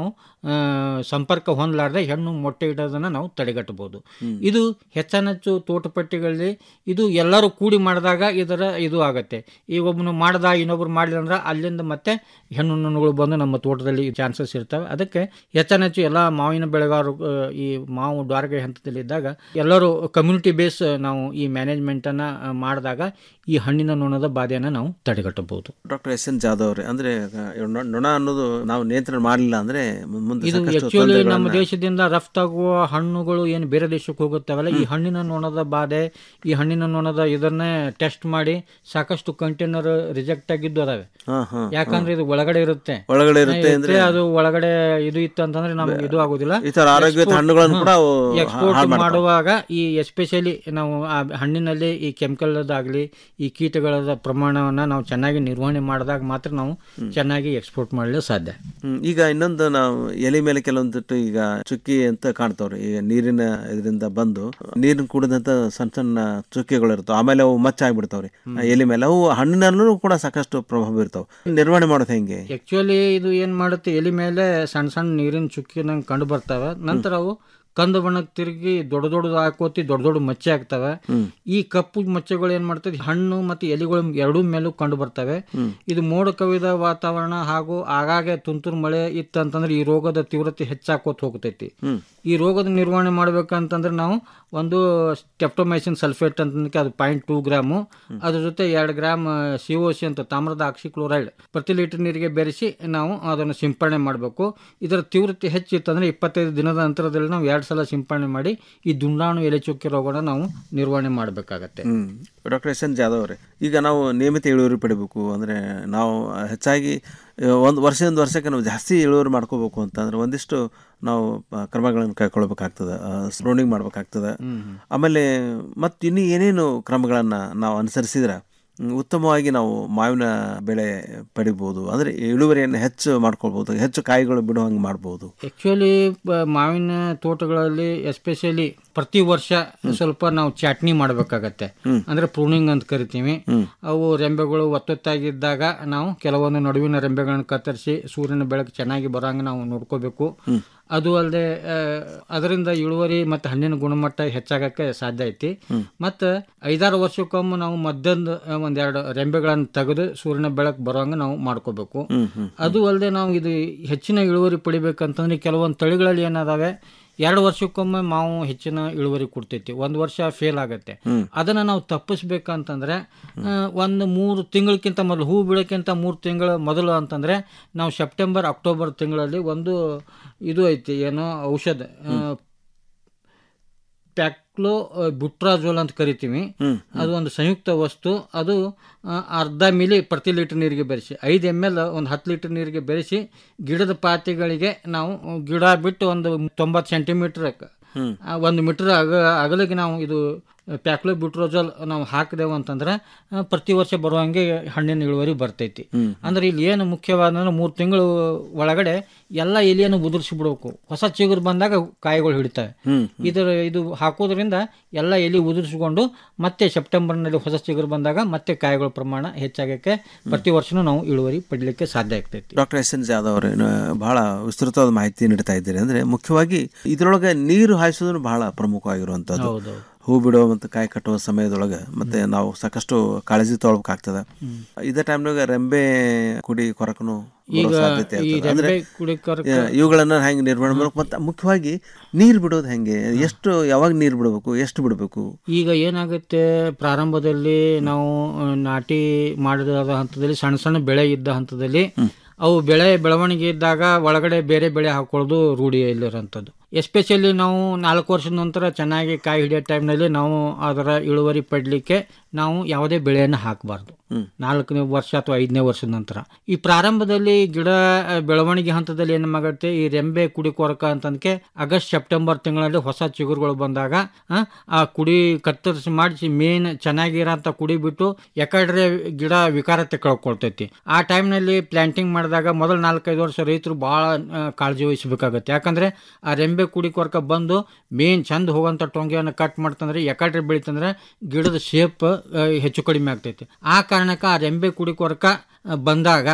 Speaker 15: ಆ, ಸಂಪರ್ಕ ಹೊಂದಲಾರ್ದೆ ಹೆಣ್ಣು ಮೊಟ್ಟೆ ಇಡೋದನ್ನು ನಾವು ತಡೆಗಟ್ಟಬಹುದು ಇದು ಹೆಚ್ಚಾನೆಚ್ಚು ತೋಟಪಟ್ಟಿಗಳಲ್ಲಿ ಇದು ಎಲ್ಲರೂ ಕೂಡಿ ಮಾಡಿದಾಗ ಇದರ ಇದು ಆಗತ್ತೆ ಈಗ ಒಬ್ಬನು ಮಾಡ್ದ ಇನ್ನೊಬ್ರು ಮಾಡಲಿಲ್ಲ ಅಂದ್ರೆ ಅಲ್ಲಿಂದ ಮತ್ತೆ ಹೆಣ್ಣು ನೊಣಗಳು ಬಂದು ನಮ್ಮ ತೋಟದಲ್ಲಿ ಚಾನ್ಸಸ್ ಇರ್ತವೆ ಅದಕ್ಕೆ ಹೆಚ್ಚಾನೆಚ್ಚು ಎಲ್ಲ ಮಾವಿನ ಬೆಳೆಗಾರರು ಆ, ಈ ಮಾವು ದ್ವಾರಗೆ ಹಂತದಲ್ಲಿ ಇದ್ದಾಗ ಎಲ್ಲರೂ ಕಮ್ಯುನಿಟಿ ಬೇಸ್ ನಾವು ಈ ಮ್ಯಾನೇಜ್ಮೆಂಟನ್ನು ಮಾಡಿದಾಗ ಈ ಹಣ್ಣಿನ ನೊಣದ ಬಾಧೆಯನ್ನು ನಾವು ತಡೆಗಟ್ಟಬಹುದು
Speaker 14: ಡಾಕ್ಟರ್ ಎಸ್ ಎನ್ ಜಾಧವ್ ಅವರೇ ಅಂದ್ರೆ ಅಹ್, ನೊ- ನೊಣ ಅನ್ನೋದು ನಾವು ನಿಯಂತ್ರಣ ಮಾಡಲಿಲ್ಲ ಅಂದ್ರೆ ಮು- ಮುಂದೆ
Speaker 15: ಇದು
Speaker 14: ಸಾಕಷ್ಟು
Speaker 15: ಆಕ್ಚುಲಿ ನಮ್ಮ
Speaker 14: ತೊಂದರೆಗಳನ್ನ-
Speaker 15: ದೇಶದಿಂದ ರಫ್ತಾಗುವ ಹಣ್ಣುಗಳು ಏನು ಬೇರೆ ದೇಶಕ್ಕೆ ಹೋಗುತ್ತವಲ್ಲ ಈ ಹಣ್ಣಿನ ನೊಣದ ಬಾಧೆ ಈ ಹಣ್ಣಿನ ನೊಣದ ಇದನ್ನೇ ಟೆಸ್ಟ್ ಮಾಡಿ ಸಾಕಷ್ಟು ಕಂಟೈನರ್ ರಿಜೆಕ್ಟ್ ಆಗಿದ್ದು ಅದಾವೆ
Speaker 14: ಹಾ, ಹಾ,
Speaker 15: ಯಾಕಂದ್ರೆ ಇದು ಒಳಗಡೆ ಇರುತ್ತೆ
Speaker 14: ಒಳಗಡೆ ಇರುತ್ತೆ
Speaker 15: ಹಾ,
Speaker 14: ಅಂದ್ರೆ-
Speaker 15: ಅದು ಒಳಗಡೆ ಇದು ಇತ್ತು ಅಂತಂದ್ರೆ ನಮ್ಗೆ ಇದು ಆಗೋದಿಲ್ಲ
Speaker 14: ಈ ತರ ಆರೋಗ್ಯಯುತ ಹಣ್ಣುಗಳನ್ನು ಕೂಡ ಅವು
Speaker 15: ಎಕ್ಸ್ಪೋರ್ಟ್
Speaker 14: ಹಾಳ್ ಮಾಡ್ತಾವೆ.
Speaker 15: ಮಾಡುವಾಗ ಈ ಎಸ್ಪೆಷಲಿ ನಾವು ಆ ಹಣ್ಣಿನಲ್ಲಿ ಈ ಕೆಮಿಕಲ್ದಾಗಲಿ ಈ ಕೀಟಗಳ ಪ್ರಮಾಣವನ್ನು ನಾವು ಚೆನ್ನಾಗಿ ನಿರ್ವಹಣೆ ಮಾಡಿದಾಗ ಮಾತ್ರ ನಾವು ಚೆನ್ನಾಗಿ ಎಕ್ಸ್ಪೋರ್ಟ್ ಮಾಡಲು ಸಾಧ್ಯ
Speaker 14: ಹ್ಮ್, ಈಗ ಇನ್ನೊಂದು ನಾವು ಎಲೆ ಮೇಲೆ ಕೆಲವೊಂದಿಟ್ಟು ಈಗ ಚುಕ್ಕಿ ಅಂತ ಕಾಣ್ತಾವ್ರಿ ಈಗ ನೀರಿನ ಇದರಿಂದ ಬಂದು ನೀರಿನ ಕುಡಿದಂತ ಸಣ್ಣ ಸಣ್ಣ ಚುಕ್ಕಿಗಳು ಇರ್ತಾವ ಆಮೇಲೆ ಅವು ಮಚ್ಚ ಆಗ್ಬಿಡ್ತಾವ್ರಿ ಆ ಎಲೆ ಮೇಲೆ ಅವು ಹಣ್ಣಿನಲ್ಲೂ ಕೂಡ ಸಾಕಷ್ಟು ಪ್ರಭಾವ ಇರ್ತಾವ ನಿರ್ವಹಣೆ ಮಾಡೋದು ಹೆಂಗೆ
Speaker 15: ಆಕ್ಚುಲಿ ಇದು ಏನು ಮಾಡುತ್ತೆ ಎಲಿ ಮೇಲೆ ಸಣ್ಣ ಸಣ್ಣ ನೀರಿನ ಚುಕ್ಕಿ ನಂಗೆ ಕಂಡು ಬರ್ತವೆ ನಂತರ ಅವು ಕಂದು ಬಣ್ಣಕ್ಕೆ ತಿರುಗಿ ದೊಡ್ಡ ದೊಡ್ಡದು ಹಾಕೋತಿ ದೊಡ್ಡ ದೊಡ್ಡ ಮಚ್ಚೆ ಆಗ್ತವೆ ಈ ಕಪ್ಪು ಮಚ್ಚೆಗಳು ಏನ್ ಮಾಡ್ತದೆ ಹಣ್ಣು ಮತ್ತು ಎಲೆಗಳು ಎರಡೂ ಮೇಲೂ ಕಂಡು ಬರ್ತವೆ ಇದು ಮೋಡ ಕವಿದ ವಾತಾವರಣ ಹಾಗೂ ಆಗಾಗ್ಗೆ ತುಂತುರು ಮಳೆ ಇತ್ತಂತಂದ್ರೆ ಈ ರೋಗದ ತೀವ್ರತೆ ಹೆಚ್ಚಾಕೋತ ಹೋಗ್ತೈತಿ ಈ ರೋಗದ ನಿರ್ವಹಣೆ ಮಾಡ್ಬೇಕಂತಂದ್ರೆ ನಾವು ಒಂದು ಸ್ಟೆಪ್ಟೊಮೈಸಿನ್ ಸಲ್ಫೇಟ್ ಅಂತ ಅದು ಪಾಯಿಂಟ್ ಟೂ ಗ್ರಾಮು ಅದ್ರ ಜೊತೆ ಎರಡು ಗ್ರಾಮ್ ಸಿ ಒ ಸಿ ಅಂತ ತಾಮ್ರದ ಆಕ್ಸಿಕ್ಲೋರೈಡ್ ಪ್ರತಿ ಲೀಟರ್ ನೀರಿಗೆ ಬೆರೆಸಿ ನಾವು ಅದನ್ನು ಸಿಂಪಡಣೆ ಮಾಡಬೇಕು ಇದರ ತೀವ್ರತೆ ಹೆಚ್ಚಿತ್ತಂದ್ರೆ ಇಪ್ಪತ್ತೈದು ದಿನದ ನಂತರದಲ್ಲಿ ನಾವು ಎರಡು ಸಲ ಸಿಂಪಡಣೆ ಮಾಡಿ ಈ ದುಂಡಾಣು ಎಲೆ ಚುಕ್ಕಿ ರೋಗನ ನಾವು ನಿರ್ವಹಣೆ ಮಾಡಬೇಕಾಗತ್ತೆ
Speaker 14: ಹ್ಮ್ ಡಾಕ್ಟರ್ ಎಸ್ ಎನ್ ಜಾಧವ್ ಅವರೇ ಈಗ ನಾವು ನಿಯಮಿತ ಇಳುವರಿ ಪಡಿಬೇಕು ಅಂದ್ರೆ ನಾವು ಹೆಚ್ಚಾಗಿ ಒಂದು ವರ್ಷದಿಂದ ವರ್ಷಕ್ಕೆ ನಾವು ಜಾಸ್ತಿ ಇಳುವರಿ ಮಾಡ್ಕೋಬೇಕು ಅಂತಂದ್ರೆ ಒಂದಿಷ್ಟು ನಾವು ಆ, ಕ್ರಮಗಳನ್ನು ಕೈಗೊಳ್ಬೇಕಾಗ್ತದೆ ಸ್ಪ್ರೋನಿಂಗ್ ಮಾಡ್ಬೇಕಾಗ್ತದೆ ಆಮೇಲೆ ಮತ್ತು ಇನ್ನೂ ಏನೇನು ಕ್ರಮಗಳನ್ನು ನಾವು ಅನುಸರಿಸಿದ್ರೆ ಹ್ಮ್, ಉತ್ತಮವಾಗಿ ನಾವು ಮಾವಿನ ಬೆಳೆ ಪಡಿಬೋದು ಅಂದರೆ ಇಳುವರಿಯನ್ನು ಹೆಚ್ಚು ಮಾಡ್ಕೊಳ್ಬೋದು ಹೆಚ್ಚು ಕಾಯಿಗಳು ಬಿಡೋ ಹಂಗೆ ಮಾಡ್ಬೋದು
Speaker 15: ಆಕ್ಚುಲಿ ಮಾವಿನ ತೋಟಗಳಲ್ಲಿ ಎಸ್ಪೆಷಲಿ ಪ್ರತಿ ವರ್ಷ ಸ್ವಲ್ಪ ನಾವು ಚಾಟ್ನಿ ಮಾಡಬೇಕಾಗತ್ತೆ ಅಂದ್ರೆ ಪ್ರೂನಿಂಗ್ ಅಂತ ಕರಿತೀವಿ ಅವು ರೆಂಬೆಗಳು ಒತ್ತೊತ್ತಾಗಿದ್ದಾಗ ನಾವು ಕೆಲವೊಂದು ನಡುವಿನ ರೆಂಬೆಗಳನ್ನು ಕತ್ತರಿಸಿ ಸೂರ್ಯನ ಬೆಳಕು ಚೆನ್ನಾಗಿ ಬರೋಂಗೆ ನಾವು ನೋಡ್ಕೋಬೇಕು ಅದು ಅಲ್ಲದೆ ಅದರಿಂದ ಇಳುವರಿ ಮತ್ತು ಹಣ್ಣಿನ ಗುಣಮಟ್ಟ ಹೆಚ್ಚಾಗಕ್ಕೆ ಸಾಧ್ಯ ಐತಿ ಮತ್ತು ಐದಾರು ವರ್ಷಕ್ಕೊಮ್ಮೆ ನಾವು ಮಧ್ಯದ ಒಂದೆರಡು ರೆಂಬೆಗಳನ್ನು ತೆಗೆದು ಸೂರ್ಯನ ಬೆಳಕು ಬರೋಂಗೆ ನಾವು ಮಾಡ್ಕೋಬೇಕು ಅದು ಅಲ್ಲದೆ ನಾವು ಇದು ಹೆಚ್ಚಿನ ಇಳುವರಿ ಪಡಿಬೇಕಂತಂದ್ರೆ ಕೆಲವೊಂದು ತಳಿಗಳಲ್ಲಿ ಏನದಾವೆ ಎರಡು ವರ್ಷಕ್ಕೊಮ್ಮೆ ಮಾವು ಹೆಚ್ಚಿನ ಇಳುವರಿ ಕೊಡ್ತೈತಿ ಒಂದು ವರ್ಷ ಫೇಲ್ ಆಗತ್ತೆ ಅದನ್ನ ನಾವು ತಪ್ಪಿಸ್ಬೇಕಂತಂದ್ರೆ ಆ, ಒಂದು ಮೂರು ತಿಂಗಳಕ್ಕಿಂತ ಮೊದಲು ಹೂ ಬಿಡೋಕ್ಕಿಂತ ಮೂರು ತಿಂಗಳ ಮೊದಲು ಅಂತಂದ್ರೆ ನಾವು ಸೆಪ್ಟೆಂಬರ್ ಅಕ್ಟೋಬರ್ ತಿಂಗಳಲ್ಲಿ ಒಂದು ಇದು ಐತಿ ಏನೋ ಔಷಧ ಆ, ಪ್ಯಾಕ್ಲೋ ಬುಟ್ರಾಜೋಲ್ ಅಂತ ಕರಿತೀವಿ ಅದು ಒಂದು ಸಂಯುಕ್ತ ವಸ್ತು ಅದು ಆ, ಅರ್ಧ ಮಿಲಿ ಪ್ರತಿ ಲೀಟರ್ ನೀರಿಗೆ ಬೆರೆಸಿ ಐದು ಎಮ್ ಎಲ್ ಒಂದು ಹತ್ತು ಲೀಟರ್ ನೀರಿಗೆ ಬೆರೆಸಿ ಗಿಡದ ಪಾತಿಗಳಿಗೆ ನಾವು ಗಿಡ ಬಿಟ್ಟು ಒಂದು ತೊಂಬತ್ತು ಸೆಂಟಿಮೀಟರ್ ಒಂದು ಮೀಟರ್ ಅಗ ಅಗಲಿಗೆ ನಾವು ಇದು ಪ್ಯಾಕ್ಲೋ ಬ್ಯೂಟ್ರೋಜಲ್ ನಾವು ಹಾಕಿದೆವು ಅಂತಂದ್ರೆ ಆ, ಪ್ರತಿ ವರ್ಷ ಬರುವಂಗೆ ಹಣ್ಣಿನ ಇಳುವರಿ ಬರ್ತೈತಿ ಅಂದ್ರೆ ಇಲ್ಲಿ ಏನು ಮುಖ್ಯವಾದ ಮೂರು ತಿಂಗಳು ಒಳಗಡೆ ಎಲ್ಲ ಎಲೆಯನ್ನು ಉದುರಿಸಿ ಬಿಡಬೇಕು ಹೊಸ ಚಿಗುರು ಬಂದಾಗ ಕಾಯಿಗಳು ಹಿಡಿತವೆ ಇದರ ಇದು ಹಾಕೋದ್ರಿಂದ ಎಲ್ಲ ಎಲೆ ಉದುರಿಸಿಕೊಂಡು ಮತ್ತೆ ಸೆಪ್ಟೆಂಬರ್ನಲ್ಲಿ ಹೊಸ ಚಿಗುರು ಬಂದಾಗ ಮತ್ತೆ ಕಾಯಿಗಳ ಪ್ರಮಾಣ ಹೆಚ್ಚಾಗಕ್ಕೆ ಪ್ರತಿ ವರ್ಷನೂ ನಾವು ಇಳುವರಿ ಪಡಲಿಕ್ಕೆ ಸಾಧ್ಯ ಆಗ್ತೈತಿ
Speaker 14: ಡಾಕ್ಟರ್ ಎಸ್ ಎನ್ ಜಾಧವ್ ಅವರೇ ಬಹಳ ವಿಸ್ತೃತವಾದ ಮಾಹಿತಿ ನೀಡ್ತಾ ಇದ್ದೀರಿ ಅಂದ್ರೆ ಮುಖ್ಯವಾಗಿ ಇದರೊಳಗೆ ನೀರು ಹಾಯಿಸೋದು ಬಹಳ ಪ್ರಮುಖವಾಗಿರುವಂಥದ್ದು
Speaker 15: ಹೌದು.
Speaker 14: ಹೂ ಬಿಡೋ ಮತ್ತು ಕಾಯಿ ಕಟ್ಟುವ ಸಮಯದೊಳಗೆ ಮತ್ತೆ ನಾವು ಸಾಕಷ್ಟು ಕಾಳಜಿ ತೊಗೊಳ್ಬೇಕಾಗ್ತದೆ ಇದೇ ಟೈಮ್ನಾಗ ರೆಂಬೆ ಕುಡಿ ಕೊರಕನು ಬರೋ
Speaker 15: ಈಗ
Speaker 14: ಸಾಧ್ಯತೆ
Speaker 15: ಈ
Speaker 14: ಇರ್ತದೆ. ಅಂದ್ರೆ
Speaker 15: ರೆಂಬೆ ಕುಡಿ ಕೊರಕ-
Speaker 14: ಯಾ- ಇವುಗಳನ್ನ ಹೆಂಗೆ ನಿರ್ವಹಣೆ ಮಾಡ್ಬೇಕು ಮತ್ತು ಮುಖ್ಯವಾಗಿ ನೀರು ಬಿಡೋದು ಹೆಂಗೆ ಎಷ್ಟು ಯಾವಾಗ ನೀರು ಬಿಡಬೇಕು ಎಷ್ಟು ಬಿಡಬೇಕು
Speaker 15: ಈಗ ಏನಾಗುತ್ತೆ ಪ್ರಾರಂಭದಲ್ಲಿ ನಾವು ಆ, ನಾಟಿ ಮಾಡಿದ ಹಂತದಲ್ಲಿ ಸಣ್ಣ ಸಣ್ಣ ಬೆಳೆ ಇದ್ದ ಹಂತದಲ್ಲಿ ಅವು ಬೆಳೆ ಬೆಳವಣಿಗೆ ಇದ್ದಾಗ ಒಳಗಡೆ ಬೇರೆ ಬೆಳೆ ಹಾಕೊಳ್ಳೋದು ರೂಢಿಯಲ್ಲಿರೋಂಥದ್ದು ಎಸ್ಪೆಷಲಿ ನಾವು ನಾಲ್ಕು ವರ್ಷದ ನಂತರ ಚೆನ್ನಾಗಿ ಕಾಯಿ ಹಿಡಿಯೋ ಟೈಮ್ನಲ್ಲಿ ನಾವು ಅದರ ಇಳುವರಿ ಪಡಲಿಕ್ಕೆ ನಾವು ಯಾವುದೇ ಬೆಳೆಯನ್ನು ಹಾಕಬಾರ್ದು ನಾಲ್ಕನೇ ವರ್ಷ ಅಥವಾ ಐದನೇ ವರ್ಷದ ನಂತರ ಈ ಪ್ರಾರಂಭದಲ್ಲಿ ಗಿಡ ಆ, ಬೆಳವಣಿಗೆ ಹಂತದಲ್ಲಿ ಏನು ಆಗುತ್ತೆ ಈ ರೆಂಬೆ ಕುಡಿ ಕೊರಕ ಅಂತಂದಕ್ಕೆ ಆಗಸ್ಟ್ ಸೆಪ್ಟೆಂಬರ್ ತಿಂಗಳಲ್ಲಿ ಹೊಸ ಚಿಗುರುಗಳು ಬಂದಾಗ ಆ, ಆ ಕುಡಿ ಕತ್ತರಿಸಿ ಮಾಡಿಸಿ ಮೇನ್ ಚೆನ್ನಾಗಿರೋಂಥ ಕುಡಿ ಬಿಟ್ಟು ಯಾಕಡ್ರೆ ಗಿಡ ವಿಕಾರತೆ ಕಳ್ಕೊಳ್ತೈತಿ ಆ ಟೈಮ್ನಲ್ಲಿ ಪ್ಲಾಂಟಿಂಗ್ ಮಾಡಿದಾಗ ಮೊದಲ ನಾಲ್ಕೈದು ವರ್ಷ ರೈತರು ಭಾಳ ಕಾಳಜಿ ವಹಿಸಬೇಕಾಗತ್ತೆ ಯಾಕಂದ್ರೆ ಆ ರೆಂಬೆ ಕುಡಿ ಕೊರಕ ಬಂದು ಮೇನ್ ಚಂದ ಹೋಗೋಂಥ ಟೊಂಗೆಯನ್ನು ಕಟ್ ಮಾಡ್ತಂದ್ರೆ ಯಾಕಡ್ರೆ ಬೆಳಿತಂದ್ರೆ ಗಿಡದ ಶೇಪ್ ಹೆಚ್ಚು ಕಡಿಮೆ ಆಗ್ತೈತಿ ಆ ಕಾರಣಕ್ಕೆ ಆ ರೆಂಬೆ ಕುಡಿ ಕೊರಕ ಆ, ಬಂದಾಗ